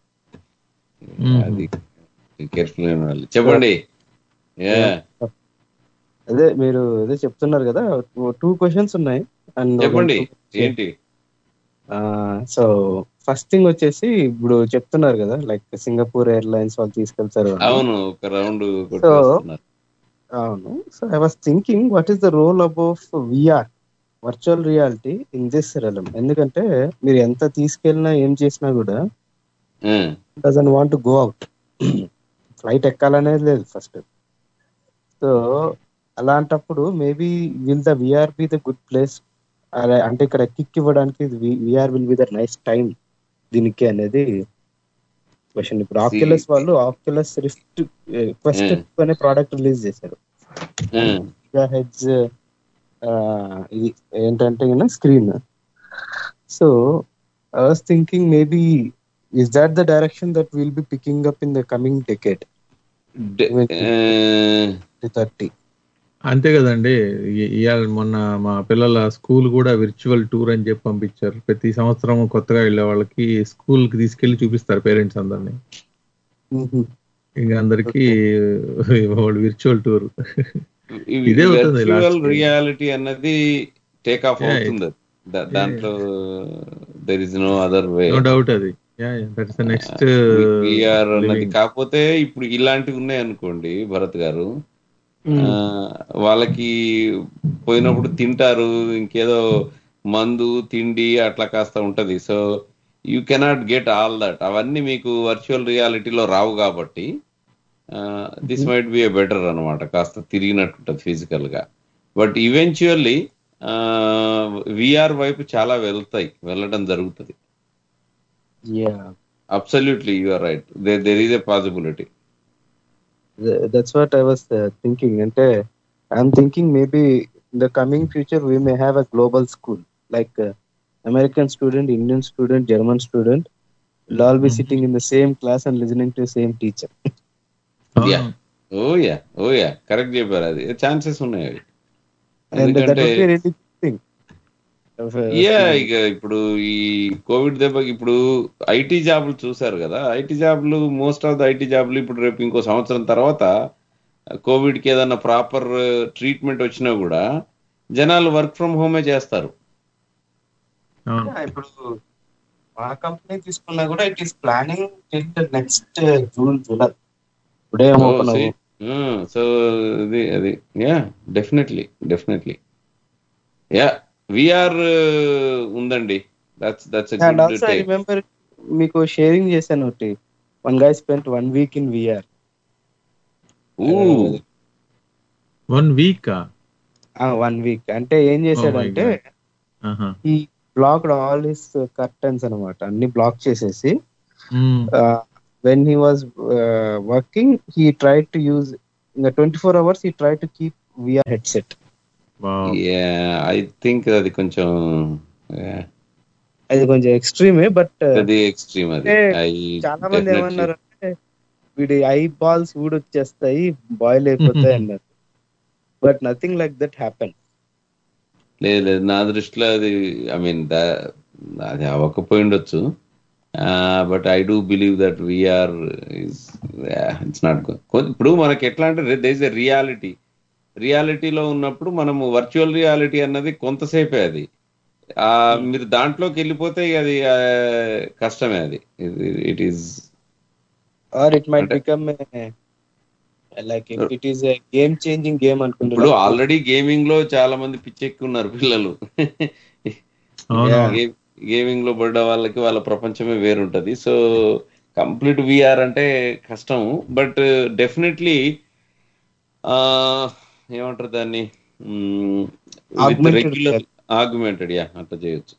S2: అది కేర్ఫుల్ ఉండాలి చెప్పండి Yeah.
S8: అదే మీరు అదే చెప్తున్నారు కదా టూ క్వశ్చన్స్ ఉన్నాయి అండ్
S2: చెప్పండి ఏంటి
S8: సో ఫస్ట్ థింగ్ వచ్చేసి ఇప్పుడు చెప్తున్నారు కదా లైక్ సింగపూర్ ఎయిర్లైన్స్ వాళ్ళు తీసుకెళ్తారు అని.
S2: అవును ఒక రౌండ్ కొట్టేస్తున్నారు
S8: అవును so I was thinking what is the role above VR virtual reality in this realm ఎందుకంటే మీరు ఎంత తీసుకెళ్ళినా ఏం చేసినా కూడా
S2: Hmm.
S8: Doesn't want to go out flight ఎక్కాలనేది లేదు ఫస్ట్ సో అలాంటప్పుడు maybe will the VR be the good place అంటే ఇక్కడ కిక్ ఇవ్వడానికి VR will be the nice time దీనికి అనేది క్వశ్చన్ ఇప్పుడు ఆక్యులస్ వాళ్ళు ఆక్యులస్ రిఫ్ట్ క్వెస్ట్
S2: Hmm.
S8: అనే ప్రోడక్ట్ రిలీజ్ చేశారు
S2: Hmm.
S8: గిగా హెడ్స్ ఇది ఏంటంటే screen so I was thinking maybe is that the direction that will be picking up in the coming decade
S2: De- eh,
S8: thirty
S3: అంతే కదండి ఇ- ఇవాళ మొన్న మా పిల్లల స్కూల్ కూడా విర్చువల్ టూర్ అని చెప్పి పంపించారు ప్రతి సంవత్సరం కొత్తగా వెళ్ళే వాళ్ళకి స్కూల్ కి తీసుకెళ్లి చూపిస్తారు పేరెంట్స్ అందరినీ ఇంకా అందరికి వాళ్ళు విర్చువల్ టూర్
S2: ఇవి
S3: ఇదే అవుతుంది
S2: వర్చువల్
S3: last.
S2: రియాలిటీ అన్నది టేక్ ఆఫ్
S3: Yeah,
S2: అవుతుంది దా- దాంట్లో there is no other way
S3: no doubt అది దట్స్ నెక్స్ట్
S2: విఆర్ అన్నది కాకపోతే ఇప్పుడు ఇలాంటివి ఉన్నాయి అనుకోండి భరత్ గారు ఆ, వాళ్ళకి పోయినప్పుడు తింటారు ఇంకేదో మందు తిండి అట్లా కాస్త ఉంటది so you cannot get all that అవన్నీ మీకు వర్చువల్ రియాలిటీలో రావు కాబట్టి this might be a better అనమాట కాస్త తిరిగినట్టు ఉంటుంది ఫిజికల్ గా బట్ ఈవెన్చువల్లీ విఆర్ వైపు చాలా వెళ్తాయి వెళ్ళడం జరుగుతుంది
S8: yeah
S2: absolutely you are right there is a possibility
S8: that's what I was thinking అంటే I'm thinking maybe in the coming future we may have a global school like American student Indian student German student all be sitting in the same class and listening to same teacher
S2: yeah oh yeah oh yeah correct చెప్పారు అది chances ఉన్నాయి అవి
S8: and that
S2: ఎందుకంటే
S8: would be really thing
S2: yeah ఇక ఇప్పుడు ఈ Covid దెబ్బకి ఇప్పుడు ఐటీ జాబులు చూసారు కదా ఐటీ జాబులు మోస్ట్ ఆఫ్ ద ఐటీ జాబులు ఇప్పుడు రేపు ఇంకో సంవత్సరం తర్వాత కోవిడ్ కి ఏదన్నా ప్రాపర్ ట్రీట్మెంట్ వచ్చినా కూడా జనాలు వర్క్ ఫ్రమ్ హోమే చేస్తారు
S8: ఇప్పుడు మా కంపెనీ తీసుకున్నా కూడా it is planning till next June July ఇప్పుడే ఓపెన్
S2: సో అది అది yeah definitely definitely yeah VR ఉందండి that's that's
S8: and also I remember మీకు షేరింగ్ చేశాను ఒకటి one guy spent one week in VR
S3: one week
S8: one week అంటే ఏం చేశాడంటే ఈ బ్లాక్డ్ ఆల్ హిస్ కర్టన్స్ అనమాట అన్ని బ్లాక్ చేసేసి when he was working he try to use ఇంకా twenty four hours he try to keep VR headset
S2: I think అది కొంచెం yeah,
S8: అది కొంచెం ఎక్స్ట్రీమే బట్
S2: అది ఎక్స్ట్రీమ్ అది
S8: అంటే
S2: I
S8: చాలా మంది
S2: definitely-
S8: ఏమన్నారు అంటే వీడి ఐ బాల్స్ ఊడొచ్చేస్తాయి బాయిల్ అయిపోతాయి అన్నారు but nothing like that happen
S2: లేదు లేదు నా దృష్టిలో అది ఐ మీన్ అది అవ్వకపోయి ఉండొచ్చు but I do believe that VR it's not ఇప్పుడు మనకి ఎట్లా అంటే దేస్ ఎ రియాలిటీ రియాలిటీలో ఉన్నప్పుడు మనము వర్చువల్ రియాలిటీ అన్నది కొంతసేపే అది ఆ మీరు దాంట్లోకి వెళ్ళిపోతే ఇక అది ఆ, కష్టమే అది it is
S8: or it might
S2: అంటే-
S8: become like it is game changing game
S2: ఇప్పుడు
S8: అనుకుంటున్నాను
S2: ఆల్రెడీ గేమింగ్ లో చాలా మంది పిచ్చెక్కున్నారు పిల్లలు
S3: అవును
S2: గేమింగ్ లో పడ్డ వాళ్ళకి వాళ్ళ ప్రపంచమే వేరుంటది సో కంప్లీట్ విఆర్ అంటే కష్టం బట్ డెఫినెట్లీ ఏమంటారు దాన్ని
S8: Augmented
S2: రెగ్యులర్ ఆగ్యుమెంటెడ్ యా అట్లా చేయొచ్చు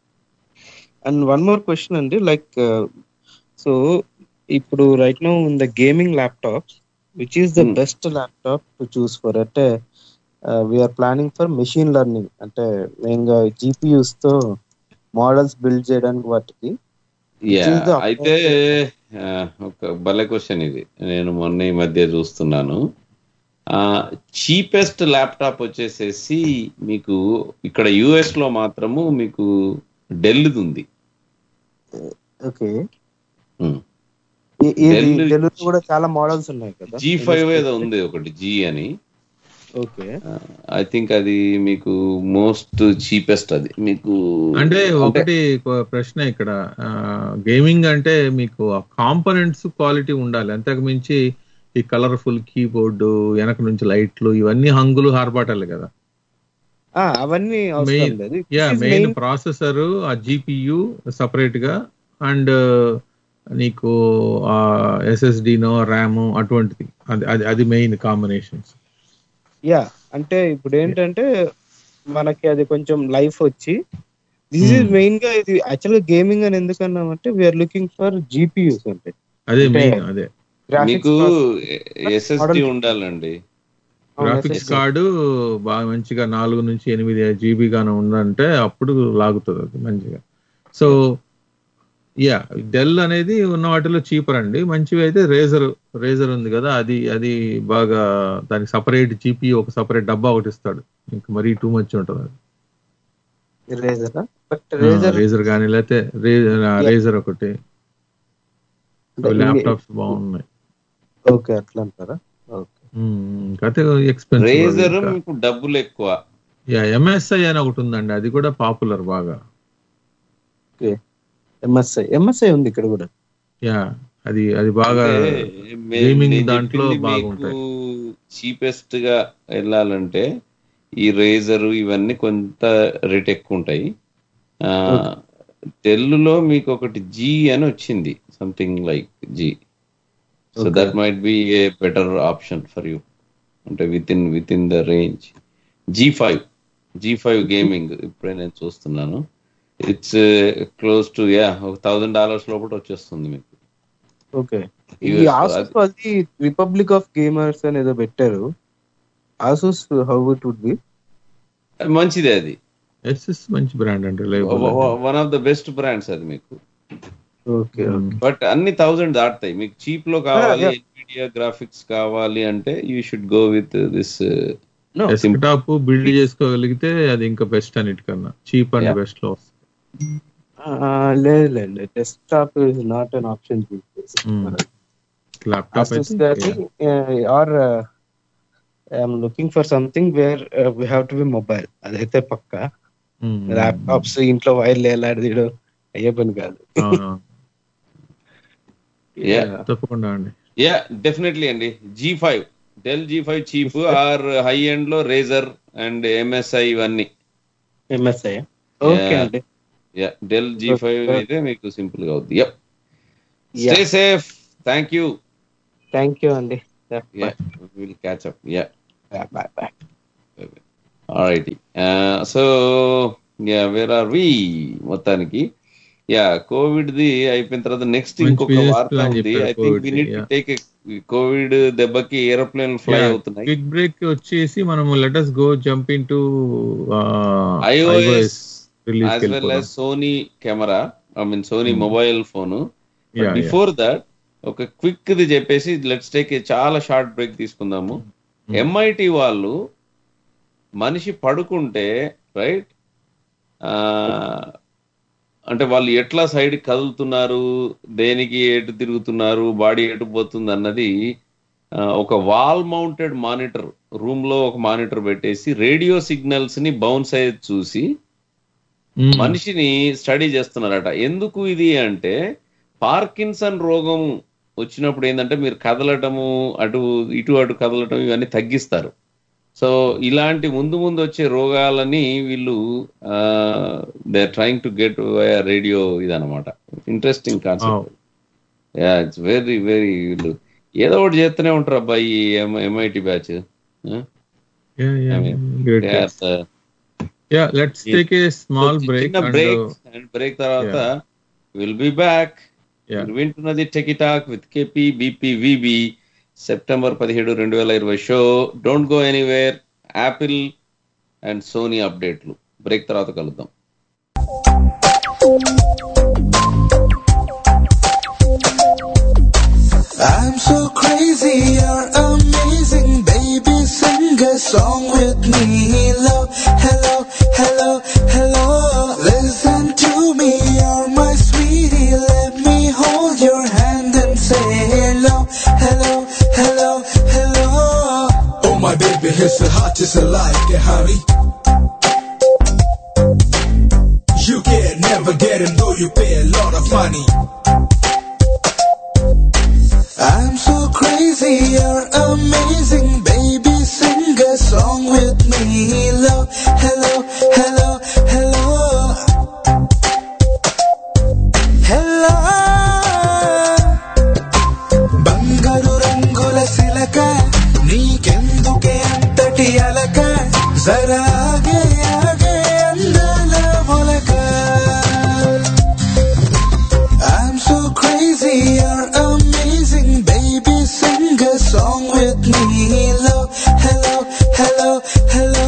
S8: అండ్ వన్ మోర్ క్వశ్చన్ అండి లైక్ సో ఇప్పుడు right now in the gaming laptop which is the
S2: Hmm.
S8: Best laptop to choose for అంటే we're planning for machine learning అంటే మెయిన్గా GPUs తో models build చేయడానికి వాటికి
S2: యా
S8: is the
S2: అయితే ఆ, ఒక భలే క్వశ్చన్ ఇది నేను మొన్న ఈ మధ్య చూస్తున్నాను చీపెస్ట్ ల్యాప్టాప్ వచ్చేసేసి మీకు ఇక్కడ యుఎస్ లో మాత్రము మీకు డెల్ ఉంది
S8: ఓకే
S2: Hmm.
S8: ఇది
S2: Dell-
S8: తెలుగులో కూడా చాలా మోడల్స్ ఉన్నాయి కదా
S2: జీ ఫైవ్ ఏదో ఉంది ఒకటి జీ అని
S8: ఓకే
S2: ఐ థింక్ అది మీకు మోస్ట్ చీపెస్ట్ అది మీకు
S3: అంటే ఒకటి కొ- ప్రశ్న ఇక్కడ గేమింగ్ అంటే మీకు కాంపోనెంట్స్ క్వాలిటీ ఉండాలి అంతకు మించి ఈ కలర్ఫుల్ కీబోర్డు వెనక నుంచి లైట్లు ఇవన్నీ హంగులు హార్బాటాలి కదా
S8: ఆ, అవన్నీ అవసరం
S3: Main-
S8: లేదు
S3: yeah
S8: This is
S3: main
S8: main-
S3: processor ఆ జీపీయు సపరేట్ గా అండ్ నీకు ఆ ఎస్ఎస్డినో ర్యామ్ అటువంటిది అది అది అది మెయిన్ కాంబినేషన్స్
S8: యా అంటే ఇప్పుడు ఏంటంటే మనకి అది కొంచెం లైఫ్ వచ్చి దిస్ ఇస్
S3: Hmm.
S8: మెయిన్ గా ఇది యాక్చువల్ గేమింగ్ అని ఎందుకు అన్నామంటే వీఆర్ లుకింగ్ ఫర్ జీపీయూస్ అంటే
S3: అదే
S8: అంటే
S3: మెయిన్ అదే
S2: మీకు
S8: graphics
S2: ఎస్ఎస్డి ఉండాలండి
S3: గ్రాఫిక్స్ కార్డు బాగా మంచిగా నాలుగు నుంచి ఎనిమిది జీబీ గాను ఉందంటే అప్పుడు లాగుతుంది అది మంచిగా సో యా డెల్ అనేది ఉన్న వాటిలో చీపర్ అండి మంచివి అయితే రేజర్ రేజర్ ఉంది కదా అది అది బాగా దానికి సపరేట్ జీపీ ఒక సపరేట్ డబ్బా ఒకటి ఇస్తాడు ఇంకా మరీ టూ మచ్ ఉంటుంది అది
S8: రేజర్ బట్ రేజర్
S3: రేజర్ కానీ లేకపోతే రేజర్ ఒకటి ల్యాప్టాప్స్ బాగున్నాయి
S8: ఓకే అట్లా అంటారా ఓకే
S3: ఉమ్, కాకపోతే ఎక్స్పెన్సివ్
S2: రేజర్ మీకు డబ్బులు ఎక్కువ
S3: యా ఎంఎస్ఐ అని ఒకటి ఉందండి అది కూడా పాపులర్ బాగా
S8: ఓకే ఎంఎస్ఐ ఎంఎస్ఐ ఉంది ఇక్కడ కూడా
S3: యా అది అది బాగా గేమింగ్ దాంట్లో బాగుంటాయి
S2: చీపెస్ట్ గా వెళ్ళాలంటే ఈ రేజర్ ఇవన్నీ కొంత రేట్ ఎక్కువ ఉంటాయి టెల్లులో మీకు ఒకటి జీ అని వచ్చింది something like G so
S8: Okay.
S2: That might be a better option for you అంటే with in with in the range G five G five gaming ఇప్పుడే నేను చూస్తున్నాను ఇట్స్ క్లోజ్ టు యా ఒక థౌసండ్ డాలర్స్ లోపల వచ్చేస్తుంది మీకు
S8: ఓకే ఈ
S2: US
S8: Asus అది రిపబ్లిక్ ఆఫ్ గేమర్స్ అని ఏదో పెట్టారు Asus how it would be
S2: మంచిదే అది
S3: ఎస్ఎస్ మంచి బ్రాండ్ అండి reliable.
S2: One of the best brands అది మీకు
S8: ఓకే
S3: ఉమ్.
S2: బట్ అన్ని థౌసండ్ దాటుతాయి మీకు చీప్ లో కావాలి
S8: yeah.
S2: ఎన్విడియా గ్రాఫిక్స్ కావాలి అంటే you should go with this
S3: desktop build చేసుకోగలిగితే అది ఇంకా బెస్ట్ అన్నిటికన్నా చీప్ అండ్
S2: Yeah.
S3: బెస్ట్ లో వస్తుంది
S8: లేదు లేదు desktop is not an option
S3: laptop
S8: Asus
S3: అయితే
S8: or I'm looking for something where we have to be mobile అదైతే పక్క
S3: ఉమ్.
S8: ల్యాప్టాప్స్ ఇంట్లో వైర్లు ఎలాడదీయడం అయ్యే పని కాదు
S3: అవును.
S2: యా
S3: తప్పకుండా అండి
S2: యా డెఫినెట్లీ అండి G five Dell G five cheap or high end లో రేజర్ అండ్ ఎంఎస్ఐ ఇవన్నీ
S8: ఎంఎస్ఐ ఓకే
S2: Yeah.
S8: అండి
S2: yeah Dell G five
S8: Okay.
S2: అయితే మీకు సింపుల్ గా అవుద్ది yup stay safe thank you
S8: thank you అండి
S2: will catch up yeah
S8: bye bye
S2: alright so yeah where are we మొత్తానికి yeah Covid the అయిపోయిన తర్వాత next
S3: మంచి
S2: ఇంకొక
S3: business
S2: వార్త
S3: plan
S2: ఉంది
S3: చెప్పారు
S2: ఐ థింక్
S3: COVID
S2: వి
S3: ది,
S2: need to
S3: yeah.
S2: Take COVID దెబ్బకి ఏరోప్లేన్ ఫ్లై అవుతున్నాయి
S3: క్విక్ బ్రేక్ వచ్చేసి మనము let us go jump into
S2: iOS
S3: release
S2: as well as Sony camera I mean Sony mobile phone
S3: Yeah,
S2: before that ఒక quick the చెప్పేసి let's take చాలా short break తీసుకుందాము MIT వాళ్ళు మనిషి పడుకుంటే రైట్ అంటే వాళ్ళు ఎట్లా సైడ్ కదులుతున్నారు దేనికి ఎటు తిరుగుతున్నారు బాడీ ఎటు పోతుంది అన్నది ఆ, ఒక వాల్ మౌంటెడ్ మానిటర్ రూమ్ లో ఒక మానిటర్ పెట్టేసి రేడియో సిగ్నల్స్ ని బౌన్స్ అయ్యేది చూసి మనిషిని స్టడీ చేస్తున్నారట ఎందుకు ఇది అంటే పార్కిన్సన్ రోగం వచ్చినప్పుడు ఏంటంటే మీరు కదలటము అటు ఇటు అటు కదలటం ఇవన్నీ తగ్గిస్తారు సో ఇలాంటి ముందు ముందు వచ్చే రోగాలని వీళ్ళు they trying to get radio ఇదనమాట interesting concept yeah it's very very వీళ్ళు ఏదో ఒకటి చేస్తూనే ఉంటారు అబ్బాయి MIT batch
S3: yeah let's take a small break
S2: break and break తర్వాత విల్ బి బ్యాక్
S3: Yeah.
S2: వింటున్నది techie talk with KP BP VB September పదిహేడు రెండు వేల ఇరవై show don't go anywhere Apple and Sony అప్డేట్లు బ్రేక్ తర్వాత కలుద్దాం
S9: I'm so crazy, you're amazing, baby. Sing a song with me, love. Hello, hello, hello. Listen to me, you're my sweetie. Let me hold your hand and say hello, hello, hello, hello.
S4: Oh my baby, he's the hottest alive, get honey. You can never get him though you pay a lot of money.
S9: I'm so crazy, you're amazing, baby. Sing a song with me, love. Hello, hello, hello. Hello. బంగారు రంగుల సిలక నీకెందుకే అంతటి అలక జరా ఆగే ఆగే అందాల మొలక I'm so crazy, you're amazing, baby. Sing a song with me, love. Hello, hello, hello.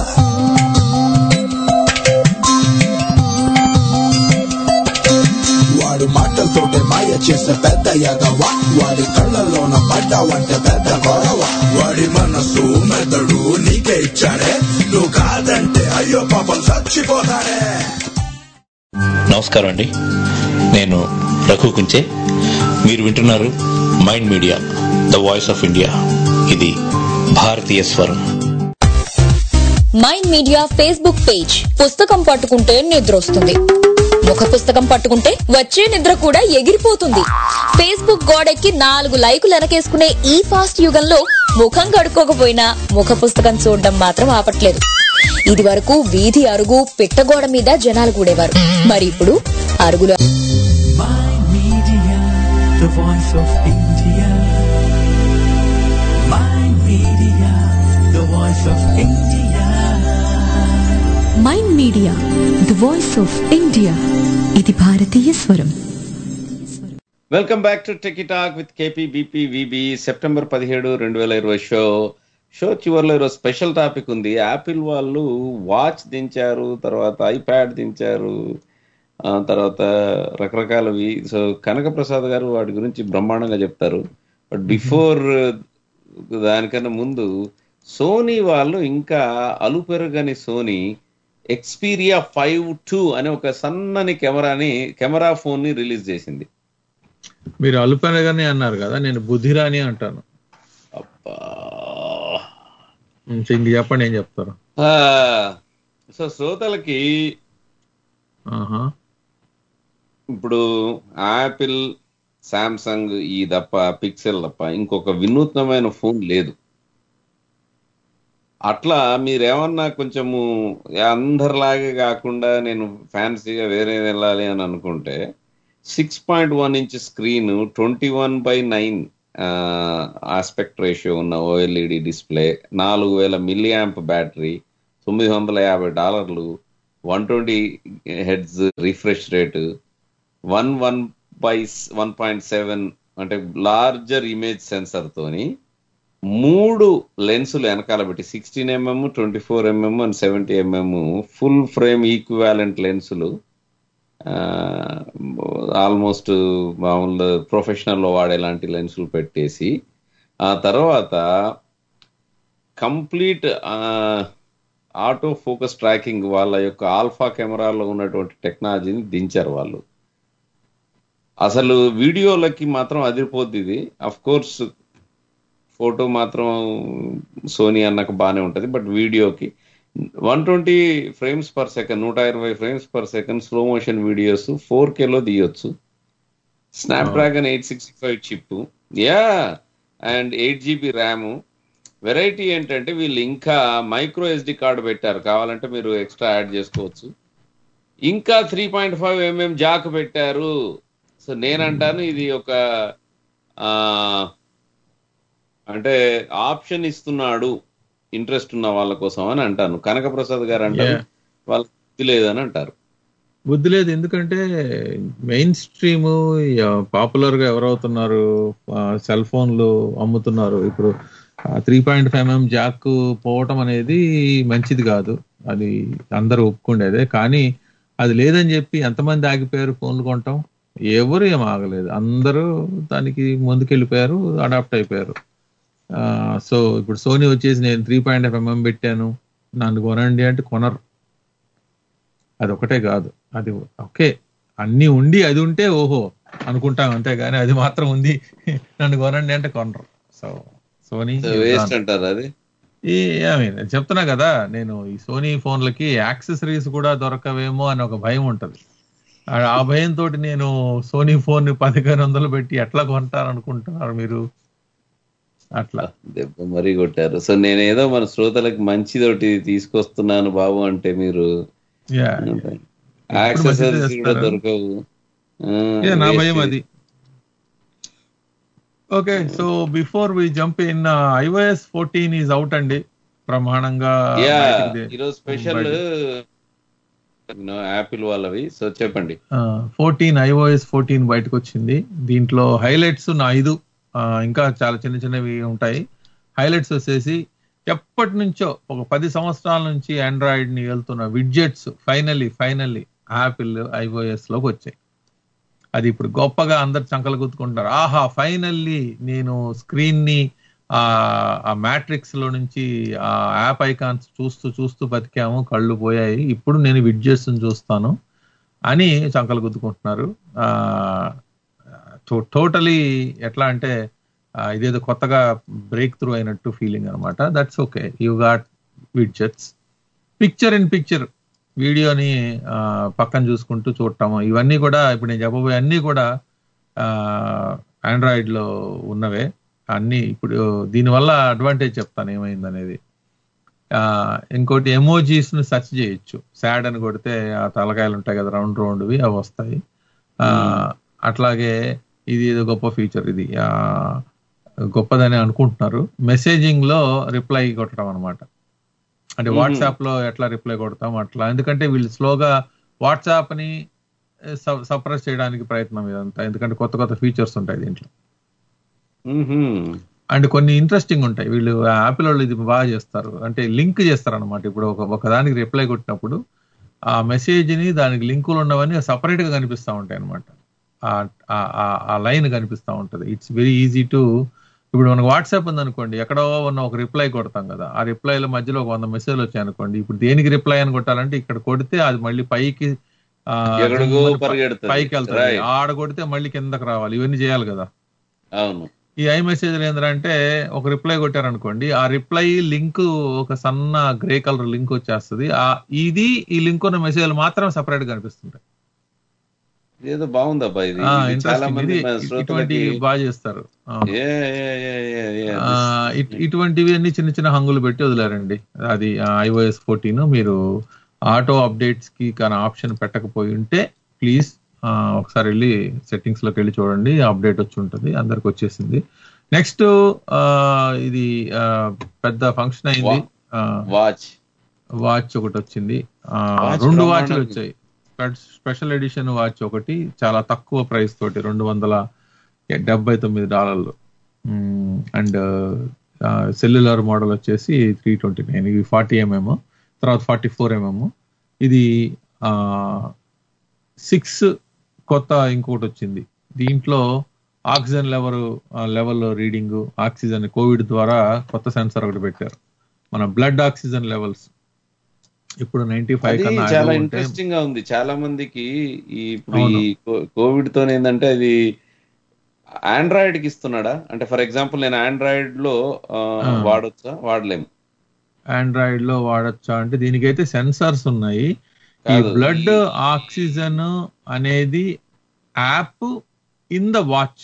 S4: వాడి మాటలతోటే మాయ చేసే పెద్ద యదవ వాడి కళ్ళల్లోన పడ్డావంటే పెద్ద గొడవ వాడి మనసు మెదడు నీకే ఇచ్చాడే నువ్వు కాదంటే అయ్యో పాపం చచ్చిపోతాడే
S10: నమస్కారం అండి నేను రఘు కుంచే మీరు వింటున్నారు mind media the voice of India ఇది భారతీయ స్వరం
S6: మైండ్ మీడియా ఫేస్బుక్ పేజ్ పుస్తకం పట్టుకుంటే నిద్ర వస్తుంది ముఖ పుస్తకం పట్టుకుంటే వచ్చే నిద్ర కూడా ఎగిరిపోతుంది ఫేస్బుక్ గోడెక్కి నాలుగు లైకులు వెనకేసుకునే ఈ ఫాస్ట్ యుగంలో ముఖం కడుక్కోకపోయినా ముఖ పుస్తకం చూడడం మాత్రం ఆపట్లేదు ఇది వరకు వీధి అరుగు పిట్టగోడ మీద జనాలు కూడేవారు మరి ఇప్పుడు అరుగులు
S7: Mind Media, the voice of India. Mind Media, the voice of India.
S1: Mind media the voice of India ఇది భారతీయ స్వరం
S2: welcome back to techie talk with KP BP VB September పదిహేడు రెండు వేల ఇరవై షో షో చివరిలో ఈరోజు స్పెషల్ టాపిక్ ఉంది యాపిల్ వాళ్ళు వాచ్ దించారు తర్వాత ఐప్యాడ్ దించారు ఆ తర్వాత రకరకాలవి సో కనక ప్రసాద్ గారు వాటి గురించి బ్రహ్మాండంగా చెప్తారు బట్ బిఫోర్ దానికన్నా ముందు సోనీ వాళ్ళు ఇంకా అలుపెరగని సోనీ ఎక్స్పీరియా ఫైవ్ టూ అనే ఒక సన్నని కెమెరాని కెమెరా ఫోన్ ని రిలీజ్ చేసింది
S3: మీరు అలుపెనగానే అన్నారు కదా నేను బుద్ధిరాని అంటాను
S2: అబ్బా
S3: ఉమ్, ఇంక చెప్పండి ఏం చెప్తారు
S2: ఆ, సో శ్రోతలకి
S3: ఆహా
S2: ఇప్పుడు యాపిల్ శాంసంగ్ ఈ తప్ప పిక్సెల్ తప్ప ఇంకొక వినూత్నమైన ఫోన్ లేదు అట్లా మీరేమన్నా కొంచెము అందరిలాగే కాకుండా నేను ఫ్యాన్సీగా వేరే వెళ్ళాలి అని అనుకుంటే six point one inch screen twenty one by nine aspect ratio ఉన్న ఓఎల్ఈడి డిస్ప్లే నాలుగు వేల మిల్లీ యాంప్ బ్యాటరీ తొమ్మిది వందల యాభై డాలర్లు one twenty hertz refresh rate one one by one point seven అంటే లార్జర్ ఇమేజ్ సెన్సర్ తోని మూడు లెన్సులు వెనకాల పెట్టి sixteen mm twenty four mm and seventy mm full frame equivalent లెన్సులు ఆల్మోస్ట్ మామూలు ప్రొఫెషనల్లో వాడేలాంటి లెన్సులు పెట్టేసి ఆ తర్వాత కంప్లీట్ ఆటో ఫోకస్ ట్రాకింగ్ వాళ్ళ యొక్క ఆల్ఫా కెమెరాలో ఉన్నటువంటి టెక్నాలజీని దించారు వాళ్ళు అసలు వీడియోలకి మాత్రం అదిరిపోద్ది ఇది అఫ్ కోర్స్ ఫోటో మాత్రం సోనీ అన్నకు బాగానే ఉంటుంది బట్ వీడియోకి one twenty frames per second నూట ఇరవై frames per second slow motion videos four కేలో తీయొచ్చు Snapdragon eight sixty five chip yeah and eight GB RAM variety ఏంటంటే వీళ్ళు ఇంకా మైక్రో ఎస్డి కార్డు పెట్టారు కావాలంటే మీరు ఎక్స్ట్రా యాడ్ చేసుకోవచ్చు ఇంకా three point five mm jack పెట్టారు సో నేనంటాను ఇది ఒక ఆ, అంటే ఆప్షన్ ఇస్తున్నాడు ఇంట్రెస్ట్ ఉన్న వాళ్ళ కోసం అని అంటాను కనకప్రసాద్ గారు అంటారు
S3: Yeah.
S2: వాళ్ళకి బుద్ధి లేదని అంటారు
S3: బుద్ధి లేదు ఎందుకంటే మెయిన్ స్ట్రీమ్ పాపులర్ గా ఎవరవుతున్నారు సెల్ ఫోన్లు అమ్ముతున్నారు ఇప్పుడు three point five mm jack పోవటం అనేది మంచిది కాదు అది అందరూ ఒప్పుకుండేదే కానీ అది లేదని చెప్పి ఎంతమంది ఆగిపోయారు ఫోన్లు కొనటం ఎవరు ఏం ఆగలేదు అందరూ దానికి ముందుకెళ్ళిపోయారు అడాప్ట్ అయిపోయారు సో ఇప్పుడు సోనీ వచ్చేసి నేను త్రీ పాయింట్ ఫైవ్ ఎంఎం పెట్టాను నన్ను కొనండి అంటే కొనరు అది ఒకటే కాదు అది ఓకే అన్ని ఉండి అది ఉంటే ఓహో అనుకుంటాం అంతే కానీ అది మాత్రం ఉంది నన్ను కొనండి అంటే కొనరు సో సోనీ
S2: వేస్ట్ అంటారు అది
S3: ఈ I mean, చెప్తున్నా కదా నేను ఈ సోనీ ఫోన్లకి యాక్సెసరీస్ కూడా దొరకవేమో అని ఒక భయం ఉంటది ఆ- ఆ భయంతో నేను సోనీ ఫోన్ ని పదిహేను వందలు పెట్టి ఎట్లా కొంటారు అనుకుంటున్నారు మీరు అట్లా
S2: దెబ్బ మరీ కొట్టారు సో నేనేదో మన శ్రోతలకు మంచిదోటి తీసుకొస్తున్నాను బాబు అంటే మీరు
S3: Yeah.
S2: యాక్సెసరీస్
S3: మంచిది
S2: కూడా
S3: చేస్తారా?
S2: దొరకవు ఆ,
S3: Yeah, నా
S2: waste
S3: భయం
S2: ఇది.
S3: అది okay so before we jump in iOS fourteen is out అండి ప్రమాణంగా
S2: యా
S3: బయటికి దే-
S2: ఈరోజు స్పెషల్ యాపిల్ వాళ్ళవి సో చెప్పండి
S3: ఫోర్టీన్ ఐఓఎస్ ఫోర్టీన్ బయటకు వచ్చింది దీంట్లో హైలైట్స్ నా ఐదు ఆ, ఇంకా చాలా చిన్న చిన్నవి ఉంటాయి హైలైట్స్ వచ్చేసి ఎప్పటి నుంచో ఒక పది సంవత్సరాల నుంచి ఆండ్రాయిడ్ ని వెళ్తున్న widgets finally finally Apple iOS లోకి వచ్చాయి అది ఇప్పుడు గొప్పగా అందరు చంకలు గుర్తుకుంటారు ఆహా ఫైనల్లీ నేను స్క్రీన్ ని ఆ ఆ మ్యాట్రిక్స్ లో నుంచి ఆ యాప్ ఐకాన్స్ చూస్తూ చూస్తూ బతికాము కళ్ళు పోయాయి ఇప్పుడు నేను విడ్జెట్స్ చూస్తాను అని చంకలు గుద్దుకుంటున్నారు టోటలీ ఎట్లా అంటే ఆ, ఇదేదో కొత్తగా బ్రేక్ త్రూ అయినట్టు ఫీలింగ్ అనమాట that's okay you got widgets picture in picture వీడియోని ఆ, పక్కన చూసుకుంటూ చూడటం ఇవన్నీ కూడా ఇప్పుడు నేను చెప్పబోయే అన్నీ కూడా ఆండ్రాయిడ్ లో ఉన్నవే అన్ని ఇప్పుడు దీనివల్ల అడ్వాంటేజ్ చెప్తాను ఏమైంది అనేది ఆ, ఇంకోటి ఎమోజీస్ ని సెర్చ్ చేయొచ్చు సాడ్ అని కొడితే ఆ తలకాయలు ఉంటాయి కదా రౌండ్ రౌండ్వి అవి వస్తాయి ఆ, అట్లాగే ఇది ఏదో గొప్ప ఫీచర్ ఇది ఆ, గొప్పదని అనుకుంటున్నారు మెసేజింగ్ లో రిప్లై కొట్టడం అనమాట అంటే
S2: Mhm.
S3: వాట్సాప్ లో ఎట్లా రిప్లై కొడతాం అట్లా ఎందుకంటే వీళ్ళు స్లోగా వాట్సాప్ ని సప్రెస్ చేయడానికి ప్రయత్నం ఇదంతా ఎందుకంటే కొత్త కొత్త ఫీచర్స్ ఉంటాయి దీంట్లో అండ్ కొన్ని ఇంట్రెస్టింగ్ ఉంటాయి వీళ్ళు యాపిల్ వాళ్ళు ఇది బాగా చేస్తారు అంటే లింక్ చేస్తారు అనమాట ఇప్పుడు ఒక ఒక దానికి రిప్లై కొట్టినప్పుడు ఆ మెసేజ్ ని దానికి లింకులు ఉన్నవన్నీ సపరేట్ గా కనిపిస్తూ ఉంటాయి అనమాట ఆ లైన్ కనిపిస్తూ ఉంటది ఇట్స్ వెరీ ఈజీ టు ఇప్పుడు మనకు వాట్సాప్ ఉందనుకోండి ఎక్కడో ఉన్న ఒక రిప్లై కొడతాం కదా ఆ రిప్లైల మధ్యలో ఒక వంద మెసేజ్లు వచ్చాయి అనుకోండి ఇప్పుడు దేనికి రిప్లై అని కొట్టాలంటే ఇక్కడ కొడితే అది మళ్ళీ పైకి ఆ,
S2: ఎక్కడికో
S3: మళ్ళీ ప-
S2: పరిగెడుతుంది.
S3: పైకి వెళ్తుంది
S2: Right.
S3: ఆడ కొడితే మళ్ళీ కిందకి రావాలి ఇవన్నీ చేయాలి కదా
S2: అవును
S3: ఈ ఐ మెసేజ్ ఏంటంటే ఒక రిప్లై కొట్టారనుకోండి ఆ రిప్లై లింక్ ఒక సన్న గ్రే కలర్ లింక్ వచ్చేస్తుంది ఆ ఇది ఈ లింక్ ఉన్న మెసేజ్ మాత్రం సపరేట్ గా కనిపిస్తుంటాయి
S2: ఏదో బాగుందబ్బా ఇది
S3: ఆ,
S2: ఇది చాలా
S3: interesting.
S2: మంది
S3: ఇది
S2: మన
S3: ఇటువంటి
S2: శ్రోతలకి
S3: బాగా చేస్తారు అవును.
S2: ఏ, ఏ, ఏ, ఏ, ఏ,
S3: ఆ, ఇట్- ఇటువంటివి అన్ని చిన్న చిన్న హంగులు పెట్టి వదిలేరండి అది ఐఓఎస్ ఫోర్టీన్ మీరు ఆటో అప్డేట్స్ కి కానీ ఆప్షన్ పెట్టకపోయి ఉంటే ప్లీజ్ ఒకసారి వెళ్ళి సెట్టింగ్స్ లోకి వెళ్ళి చూడండి అప్డేట్ వచ్చి ఉంటుంది అందరికి వచ్చేసింది నెక్స్ట్ ఇది ఆ, పెద్ద ఫంక్షన్ అయింది
S2: వాచ్
S3: వాచ్ ఒకటి వచ్చింది ఆ,
S2: Watch
S3: రెండు
S2: బ్రహ్మాండంగా
S3: వాచ్లు
S2: ఉంది.
S3: వచ్చాయి స్పెషల్ ఎడిషన్ వాచ్ ఒకటి చాలా తక్కువ ప్రైస్ తోటి రెండు వందల డెబ్బై తొమ్మిది డాలర్లు అండ్ సెల్యులర్ మోడల్ వచ్చేసి త్రీ ట్వంటీ నైన్ ఇవి ఫార్టీ ఎంఎం తర్వాత ఫార్టీ ఫోర్ ఎంఎం ఇది సిక్స్ కొత్త ఇంకోటి వచ్చింది దీంట్లో oxygen level level reading oxygen COVID ద్వారా కొత్త సెన్సార్ ఒకటి పెట్టారు మన బ్లడ్ ఆక్సిజన్ లెవెల్స్ ఇప్పుడు నైన్టీ ఫైవ్
S2: అది
S3: కన్నా
S2: చాలా
S3: above ఉంటే
S2: ఇంట్రెస్టింగ్ గా ఉంది చాలా మందికి ఈ ఇప్పుడు ఈ కోవిడ్ తో ఏంటంటే అది ఆండ్రాయిడ్ కి ఇస్తున్నాడా అంటే ఫర్ ఎగ్జాంపుల్ నేను ఆండ్రాయిడ్ లో ఆ,
S3: ఆ.
S2: వాడొచ్చా వాడలేం
S3: ఆండ్రాయిడ్ లో వాడచ్చా అంటే దీనికైతే సెన్సార్స్ ఉన్నాయి ఈ
S2: కాదు,
S3: బ్లడ్ ఆక్సిజన్ అనేది యాప్ ఇన్ ద వాచ్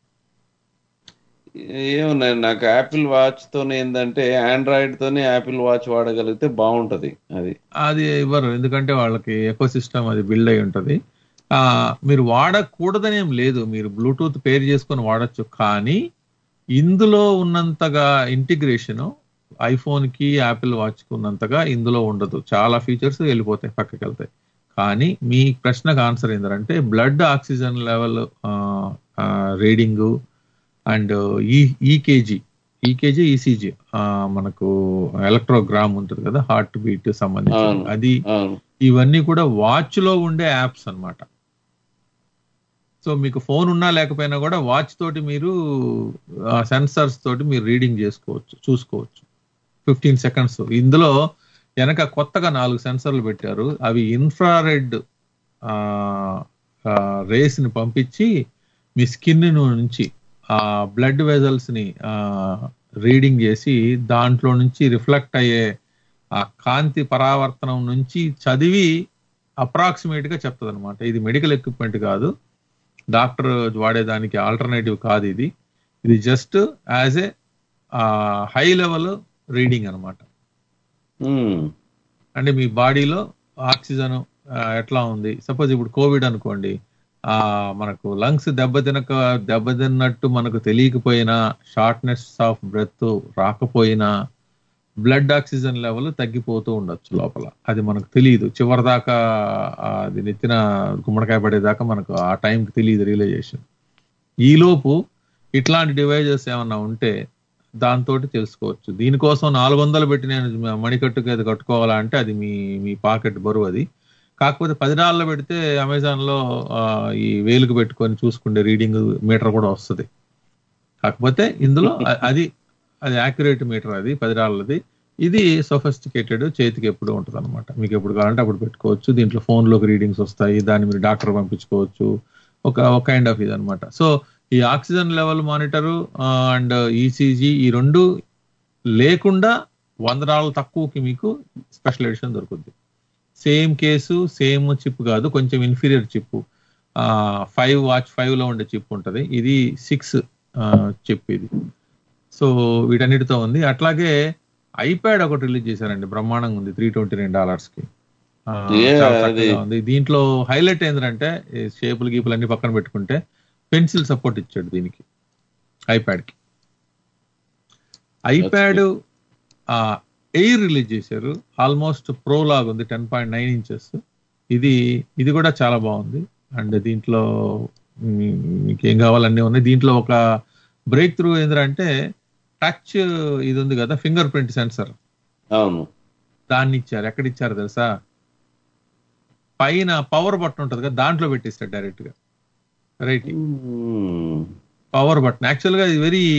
S2: ఏమో నేను- నాకు యాపిల్ వాచ్ తోనే ఏంటంటే ఆండ్రాయిడ్ తోనే యాపిల్ వాచ్ వాడగలిగితే బాగుంటది అది
S3: అది ఇవ్వరు ఎందుకంటే వాళ్ళకి ఎకో సిస్టమ్ అది బిల్డ్ అయి ఉంటది ఆ మీరు వాడకూడదనేం లేదు మీరు బ్లూటూత్ పేర్ చేసుకొని వాడచ్చు కానీ ఇందులో ఉన్నంతగా ఇంటిగ్రేషన్ ఐఫోన్ కి యాపిల్ వాచ్ కి ఉన్నంతగా ఇందులో ఉండదు చాలా ఫీచర్స్ వెళ్ళిపోతాయి పక్కకి వెళ్తాయి కానీ మీ ప్రశ్నకు ఆన్సర్ ఏంటంటే blood oxygen level reading and ఈ ఈకేజీ ఈకేజీ ఈసీజీ మనకు ఎలక్ట్రోగ్రామ్ ఉంటుంది కదా హార్ట్ బీట్ సంబంధించి
S2: అవును,
S3: అది
S2: అవును.
S3: ఇవన్నీ కూడా వాచ్ లో ఉండే యాప్స్ అన్నమాట సో మీకు ఫోన్ ఉన్నా లేకపోయినా కూడా వాచ్ తోటి మీరు సెన్సర్స్ తోటి మీరు రీడింగ్ చేసుకోవచ్చు చూసుకోవచ్చు ఫిఫ్టీన్ సెకండ్స్ ఇందులో వెనక కొత్తగా నాలుగు సెన్సర్లు పెట్టారు అవి ఇన్ఫ్రారెడ్ రేస్ ని పంపించి మీ స్కిన్ నుంచి ఆ బ్లడ్ వెజల్స్ ని రీడింగ్ చేసి దాంట్లో నుంచి రిఫ్లెక్ట్ అయ్యే ఆ కాంతి పరావర్తనం నుంచి చదివి అప్రాక్సిమేట్ గా చెప్తుంది అనమాట ఇది మెడికల్ ఎక్విప్మెంట్ కాదు డాక్టర్ వాడేదానికి ఆల్టర్నేటివ్ కాదు ఇది ఇది just as a high level reading అన్నమాట అంటే మీ బాడీలో ఆక్సిజన్ ఎట్లా ఉంది సపోజ్ ఇప్పుడు కోవిడ్ అనుకోండి ఆ మనకు లంగ్స్ దెబ్బతినక దెబ్బతిన్నట్టు మనకు తెలియకపోయినా షార్ట్నెస్ ఆఫ్ బ్రెత్ రాకపోయినా బ్లడ్ ఆక్సిజన్ లెవెల్ తగ్గిపోతూ ఉండొచ్చు లోపల అది మనకు తెలియదు చివరి దాకా ఆ, అది నెత్తిన గుమ్మడికాయ పడేదాకా మనకు ఆ టైంకి తెలియదు రియలైజేషన్ ఈలోపు ఇట్లాంటి డివైజెస్ ఏమన్నా ఉంటే దాంతో తెలుసుకోవచ్చు దీనికోసం నాలుగు వందలు పెట్టి నేను మణికట్టుకు అది కట్టుకోవాలా అంటే అది మీ మీ పాకెట్ బరువు అది కాకపోతే పది డాలర్లు పెడితే అమెజాన్ లో ఆ, ఈ వేలుకు పెట్టుకొని చూసుకుంటే రీడింగ్ మీటర్ కూడా వస్తుంది కాకపోతే ఇందులో అ- అది అది యాక్యురేట్ మీటర్ అది పది డాలర్ది ఇది సొఫిస్టికేటెడ్ చేతికి ఎప్పుడు ఉంటుంది అనమాట మీకు ఎప్పుడు కావాలంటే అప్పుడు పెట్టుకోవచ్చు దీంట్లో phone లోకి రీడింగ్స్ వస్తాయి దాన్ని మీరు డాక్టర్ పంపించుకోవచ్చు ఒక ఒక కైండ్ ఆఫ్ ఇది అనమాట సో ఈ oxygen level monitor and ECG ఈ రెండు లేకుండా వంద డాలర్లు తక్కువకి మీకు స్పెషల్ ఎడిషన్ దొరుకుద్ది సేమ్ కేసు సేమ్ చిప్ కాదు కొంచెం inferior chip five watch five లో ఉండే చిప్ ఉంటది ఇది సిక్స్ చిప్ ఇది సో వీటన్నిటితో ఉంది అట్లాగే ఐప్యాడ్ ఒకటి రిలీజ్ చేశారండి బ్రహ్మాండంగా ఉంది త్రీ ట్వంటీ నైన్ డాలర్స్ కి ఆ,
S2: Yeah,
S3: చాలా
S2: అది-
S3: చక్కగా ఉంది దీంట్లో హైలైట్ ఏంటంటే షేపులు గీపులు అన్ని పక్కన పెట్టుకుంటే పెన్సిల్ సపోర్ట్ ఇచ్చాడు దీనికి ఐప్యాడ్ కి ఐప్యాడ్ ఎయిర్ రిలీజ్ చేశారు ఆల్మోస్ట్ ప్రో లాగా ఉంది టెన్ పాయింట్ నైన్ ఇంచెస్ ఇది ఇది కూడా చాలా బాగుంది అండ్ దీంట్లో మీ- మీకు ఏం కావాలన్నీ ఉన్నాయి దీంట్లో ఒక బ్రేక్ త్రూ ఏంటంటే టచ్ ఇది ఉంది కదా ఫింగర్ ప్రింట్ సెన్సర్
S2: అవును
S3: దాన్ని ఇచ్చారు ఎక్కడ ఇచ్చారు తెలుసా పైన పవర్ బటన్ ఉంటుంది కదా దాంట్లో పెట్టిస్తాడు డైరెక్ట్ గా రైట్ పవర్ బటన్ యాక్చువల్ గా ఇది వెరీ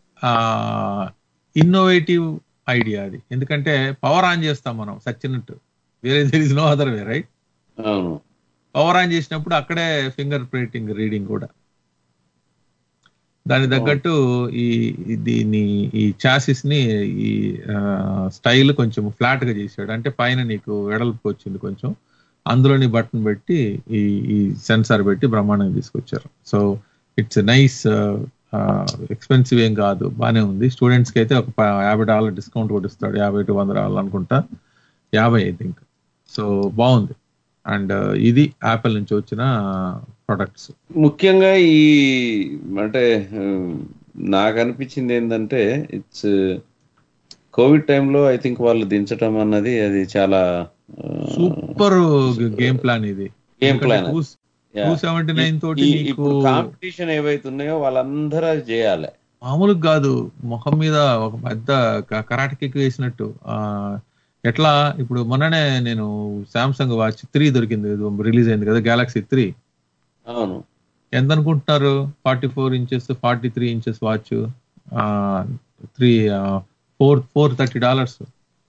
S3: ఇన్నోవేటివ్ ఐడియా అది ఎందుకంటే పవర్ ఆన్ చేస్తాం మనం సచ్చినట్టు వేరే there is no other way right
S2: అవును
S3: పవర్ ఆన్ చేసినప్పుడు అక్కడే ఫింగర్ ప్రింటింగ్ రీడింగ్ కూడా దానికి తగ్గట్టు ఈ ఈ దీన్ని ఈ చాసిస్ ని ఈ స్టైల్ కొంచెం ఫ్లాట్ గా చేశాడు అంటే పైన నీకు వెడల్పు వచ్చింది కొంచెం అందులోని బటన్ పెట్టి ఈ ఈ సెన్సార్ పెట్టి బ్రహ్మాండంగా తీసుకొచ్చారు సో ఇట్స్ నైస్ ఎక్స్పెన్సివ్ ఏం కాదు బానే ఉంది స్టూడెంట్స్ కి అయితే ఒక ప- యాభై డాలర్ డిస్కౌంట్ కూడా ఇస్తాడు యాభై టు వంద డాలర్లు అనుకుంటా యాభై ఐ థింక్ సో బాగుంది అండ్ ఇది యాపిల్ నుంచి వచ్చిన ప్రొడక్ట్స్
S2: ముఖ్యంగా ఈ అంటే ఉమ్, నాకు అనిపించింది ఏంటంటే ఇట్స్ కోవిడ్ టైంలో ఐ థింక్ వాళ్ళు దించటం అన్నది అది చాలా
S3: సూపర్ గేమ్ ప్లాన్ ఇది
S2: game plan
S3: two seventy nine తోటి నీకు
S2: ఇప్పుడు కాంపిటీషన్ ఏవైతే ఉన్నాయో వాళ్ళందరూ అది చేయాలి
S3: మామూలుగా కాదు ముఖం మీద ఒక పెద్ద కరాటే కిక్ వేసినట్టు ఆ ఎట్లా ఇప్పుడు మొన్ననే నేను సామ్సంగ్ వాచ్ త్రీ దొరికింది రిలీజ్ అయింది కదా గెలాక్సీ త్రీ
S2: అవును
S3: ఎంత అనుకుంటున్నారు forty four inches forty three inches watch three four four thirty dollars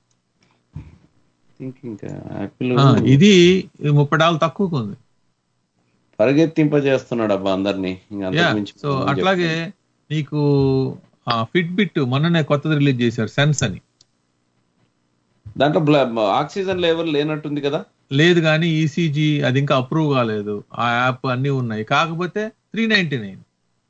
S2: think ఇంకా యాపిల్
S3: ఇది ముప్పై డాలర్ తక్కువకు ఉంది
S2: పరిగెత్తింపజేస్తున్నాడు అబ్బా అందరినీ ఇంకా
S3: యా
S2: అంతకు మించి
S3: సో
S2: ఏం
S3: అట్లాగే నీకు ఫిట్ బిట్ మొన్ననే కొత్తది రిలీజ్ చేశారు సెన్స్ అని
S2: దాంట్లో బ్ల- ఆక్సిజన్ లెవెల్ లేనట్టుంది కదా
S3: లేదు కానీ ఈసీజీ అది ఇంకా అప్రూవ్ కాలేదు ఆ యాప్ అన్ని ఉన్నాయి కాకపోతే త్రీ నైన్టీ నైన్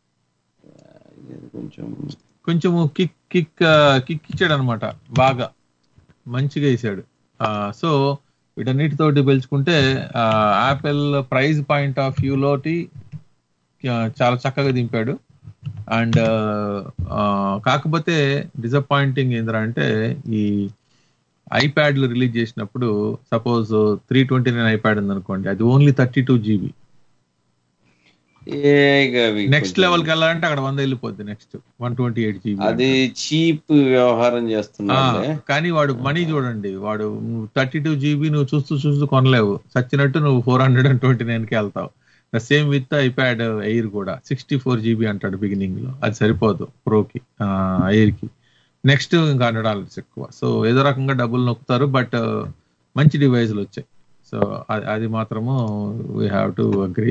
S2: కొంచెం
S3: కొంచెం కిక్ కిక్ కిక్ ఇచ్చాడు అనమాట బాగా మంచిగా వేసాడు సో వీటన్నిటితోటి పెంచుకుంటే Apple price point of view లోటి ఆ, చాలా చక్కగా దింపాడు అండ్ కాకపోతే డిసప్పాయింటింగ్ ఏంద్రా అంటే ఈ ఐప్యాడ్లు రిలీజ్ చేసినప్పుడు suppose three twenty nine iPad ఉందనుకోండి అది only thirty two GB
S2: a ఇక అవి
S3: నెక్స్ట్
S2: కొంచెం-
S3: లెవెల్కి వెళ్ళాలంటే అక్కడ వంద వెళ్ళిపోద్ది next one twenty eight GB
S2: అది చీప్ వ్యవహారం చేస్తున్నాడు
S3: కానీ వాడు మనీ చూడండి వాడు థర్టీ టూ జీబీ నువ్వు చూస్తూ చూస్తూ కొనలేవు సచ్చినట్టు నువ్వు four hundred and twenty nine కి వెళ్తావు సేమ్ విత్ ఐప్యాడ్ ఎయిర్ కూడా సిక్స్టీ ఫోర్ జీబీ అంటాడు బిగినింగ్ లో అది సరిపోదు ప్రోకి ఎయిర్ కి నెక్స్ట్ ఇంకా హండ్రెడ్ డాలర్స్ ఎక్కువ సో ఏదో రకంగా డబ్బులు నొక్కుతారు బట్ మంచి డివైజ్లు వచ్చాయి సో అది మాత్రము we have to agree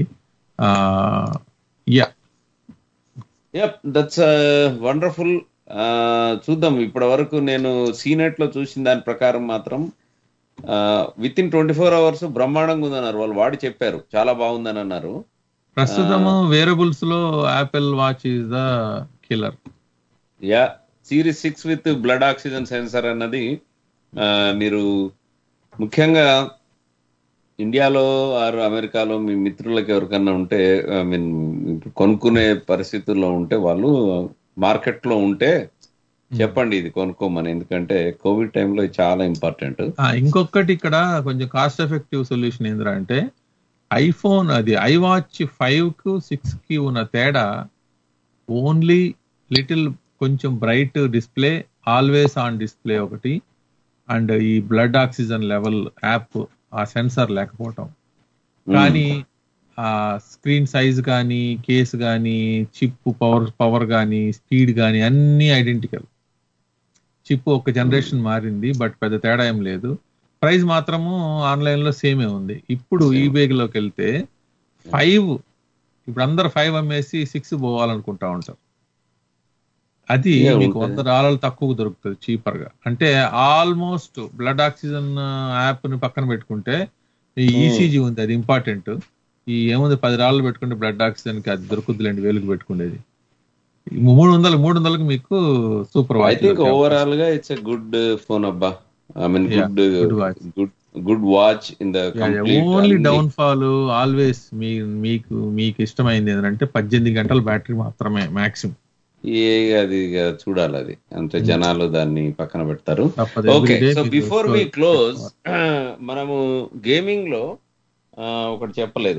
S3: yeah
S2: yup that's wonderful చూద్దాం ఇప్పటి వరకు నేను సీనెట్ లో చూసిన దాని ప్రకారం మాత్రం within twenty four hours బ్రహ్మాండంగా ఉందన్నారు వాళ్ళు వాడి చెప్పారు చాలా బాగుందని అన్నారు
S3: ప్రస్తుతము వేరబుల్స్ లో Apple watch is the killer
S2: yeah series six with blood oxygen sensor అన్నది ఆ, మీరు ముఖ్యంగా ఇండియాలో ఆరు అమెరికాలో మీ మిత్రులకు ఎవరికన్నా ఉంటే ఐ మీన్ కొనుక్కునే పరిస్థితుల్లో ఉంటే వాళ్ళు మార్కెట్ లో ఉంటే చెప్పండి ఇది కొనుక్కోమని ఎందుకంటే కోవిడ్ టైంలో ఇది చాలా ఇంపార్టెంట్
S3: ఆ, ఇంకొకటి ఇక్కడ కొంచెం కాస్ట్ ఎఫెక్టివ్ సొల్యూషన్ ఏంద్రా అంటే ఐఫోన్ అది ఐవాచ్ ఫైవ్ కు సిక్స్ కి ఉన్న తేడా ఓన్లీ లిటిల్ కొంచెం bright display always on display ఒకటి అండ్ ఈ బ్లడ్ ఆక్సిజన్ లెవెల్ యాప్ ఆ సెన్సార్ లేకపోవటం కానీ ఆ స్క్రీన్ సైజ్ కానీ కేస్ కానీ చిప్ పవర్ పవర్ కానీ స్పీడ్ కానీ అన్ని ఐడెంటికల్ చిప్ ఒక జనరేషన్ మారింది బట్ పెద్ద తేడా ఏం లేదు ప్రైస్ మాత్రము ఆన్లైన్ లో సేమే ఉంది ఇప్పుడు ఈ లోకి వెళ్తే ఫైవ్ ఇప్పుడు అందరు ఫైవ్ అమ్మేసి సిక్స్ పోవాలనుకుంటా ఉంటారు అది
S2: Yeah,
S3: మీకు
S2: ఉంటుంది.
S3: వంద డాలర్లు తక్కువ దొరుకుతుంది చీపర్ గా అంటే ఆల్మోస్ట్ బ్లడ్ ఆక్సిజన్ యాప్ ని పక్కన పెట్టుకుంటే ఈ
S2: Hmm.
S3: ఈసీజీ ఉంది అది ఇంపార్టెంట్ ఈ ఏముంది పది డాలర్లు పెట్టుకుంటే బ్లడ్ ఆక్సిజన్ కి అది దొరుకుద్దిలేండి వేలుకు పెట్టుకునేది ఈ మూడు వందలు మూడు వందలకు మీకు super
S2: I
S3: watch
S2: think overall గా ఇట్స్ ఎ గుడ్ ఫోన్ అబ్బా ఐ మీన్
S3: Yeah,
S2: గుడ్
S3: good watch.
S2: Good good watch in the
S3: only downfall always మీ మీకు మీకు ఇష్టమైంది ఏంటంటే పద్దెనిమిది గంటల బ్యాటరీ మాత్రమే మాక్సిమం
S2: ఏ అది ఇక చూడాలి అది అంటే జనాలు దాన్ని పక్కన పెడతారు
S3: తప్పదు.
S2: ఓకే
S3: Every day
S2: సో
S3: మీకు
S2: బిఫోర్ వి
S3: score
S2: క్లోజ్ మనము గేమింగ్ లో ఆ, ఒకటి చెప్పలేదు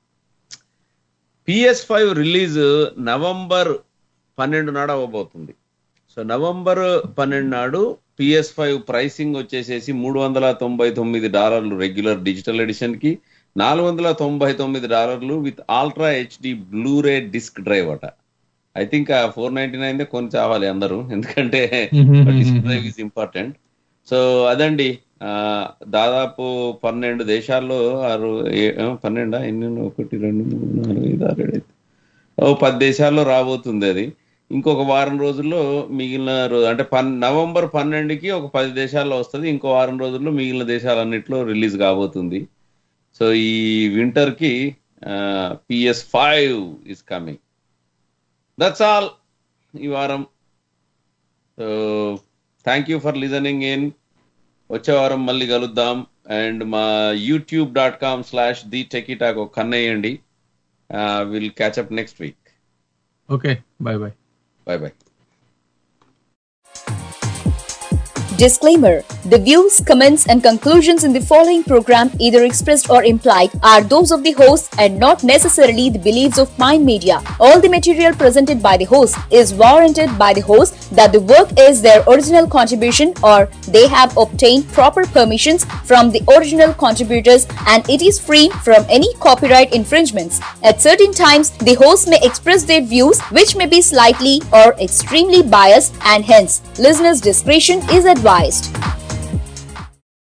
S2: పిఎస్ ఫైవ్ రిలీజ్ నవంబర్ పన్నెండు నాడు అవ్వబోతుంది సో నవంబర్ పన్నెండు నాడు పిఎస్ ఫైవ్ ప్రైసింగ్ వచ్చేసేసి మూడు వందల తొంభై తొమ్మిది డాలర్లు రెగ్యులర్ డిజిటల్ ఎడిషన్ కి నాలుగు వందల తొంభై తొమ్మిది డాలర్లు with ultra HD Blu-ray disc drive అట ఐ థింక్ ఆ ఫోర్ నైన్టీ నైన్ కొని చావాలి అందరూ ఎందుకంటే disc drive is important so అదండి ఆ, దాదాపు పన్నెండు దేశాల్లో ఆరు ఏ- ఆ, పన్నెండా ఎన్ని ఒకటి రెండు మూడు నాలుగు ఐదు ఆరు ఏడు ఎనిమిది. ఓ పది దేశాల్లో రాబోతుంది అది ఇంకొక వారం రోజుల్లో మిగిలిన రోజు అంటే పన్ నవంబర్ పన్నెండుకి ఒక పది దేశాల్లో వస్తుంది ఇంకో వారం రోజుల్లో మిగిలిన దేశాలన్నిట్లో రిలీజ్ కాబోతుంది సో ఈ వింటర్ కి PS five is coming that's all ఈ వారం so thank you for listening in వచ్చే వారం మళ్ళీ కలుద్దాం అండ్ మా YouTube dot com slash the techie talk ఒక కన్నేయండి will catch up next week
S3: okay bye bye
S2: bye bye
S6: Disclaimer The views, comments, and conclusions in the following program, either expressed or implied, are those of the host and not necessarily the beliefs of Mind Media. All the material presented by the host is warranted by the host that the work is their original contribution or they have obtained proper permissions from the original contributors and it is free from any copyright infringements. At certain times, the host may express their views which may be slightly or extremely biased and hence listeners' discretion is advised.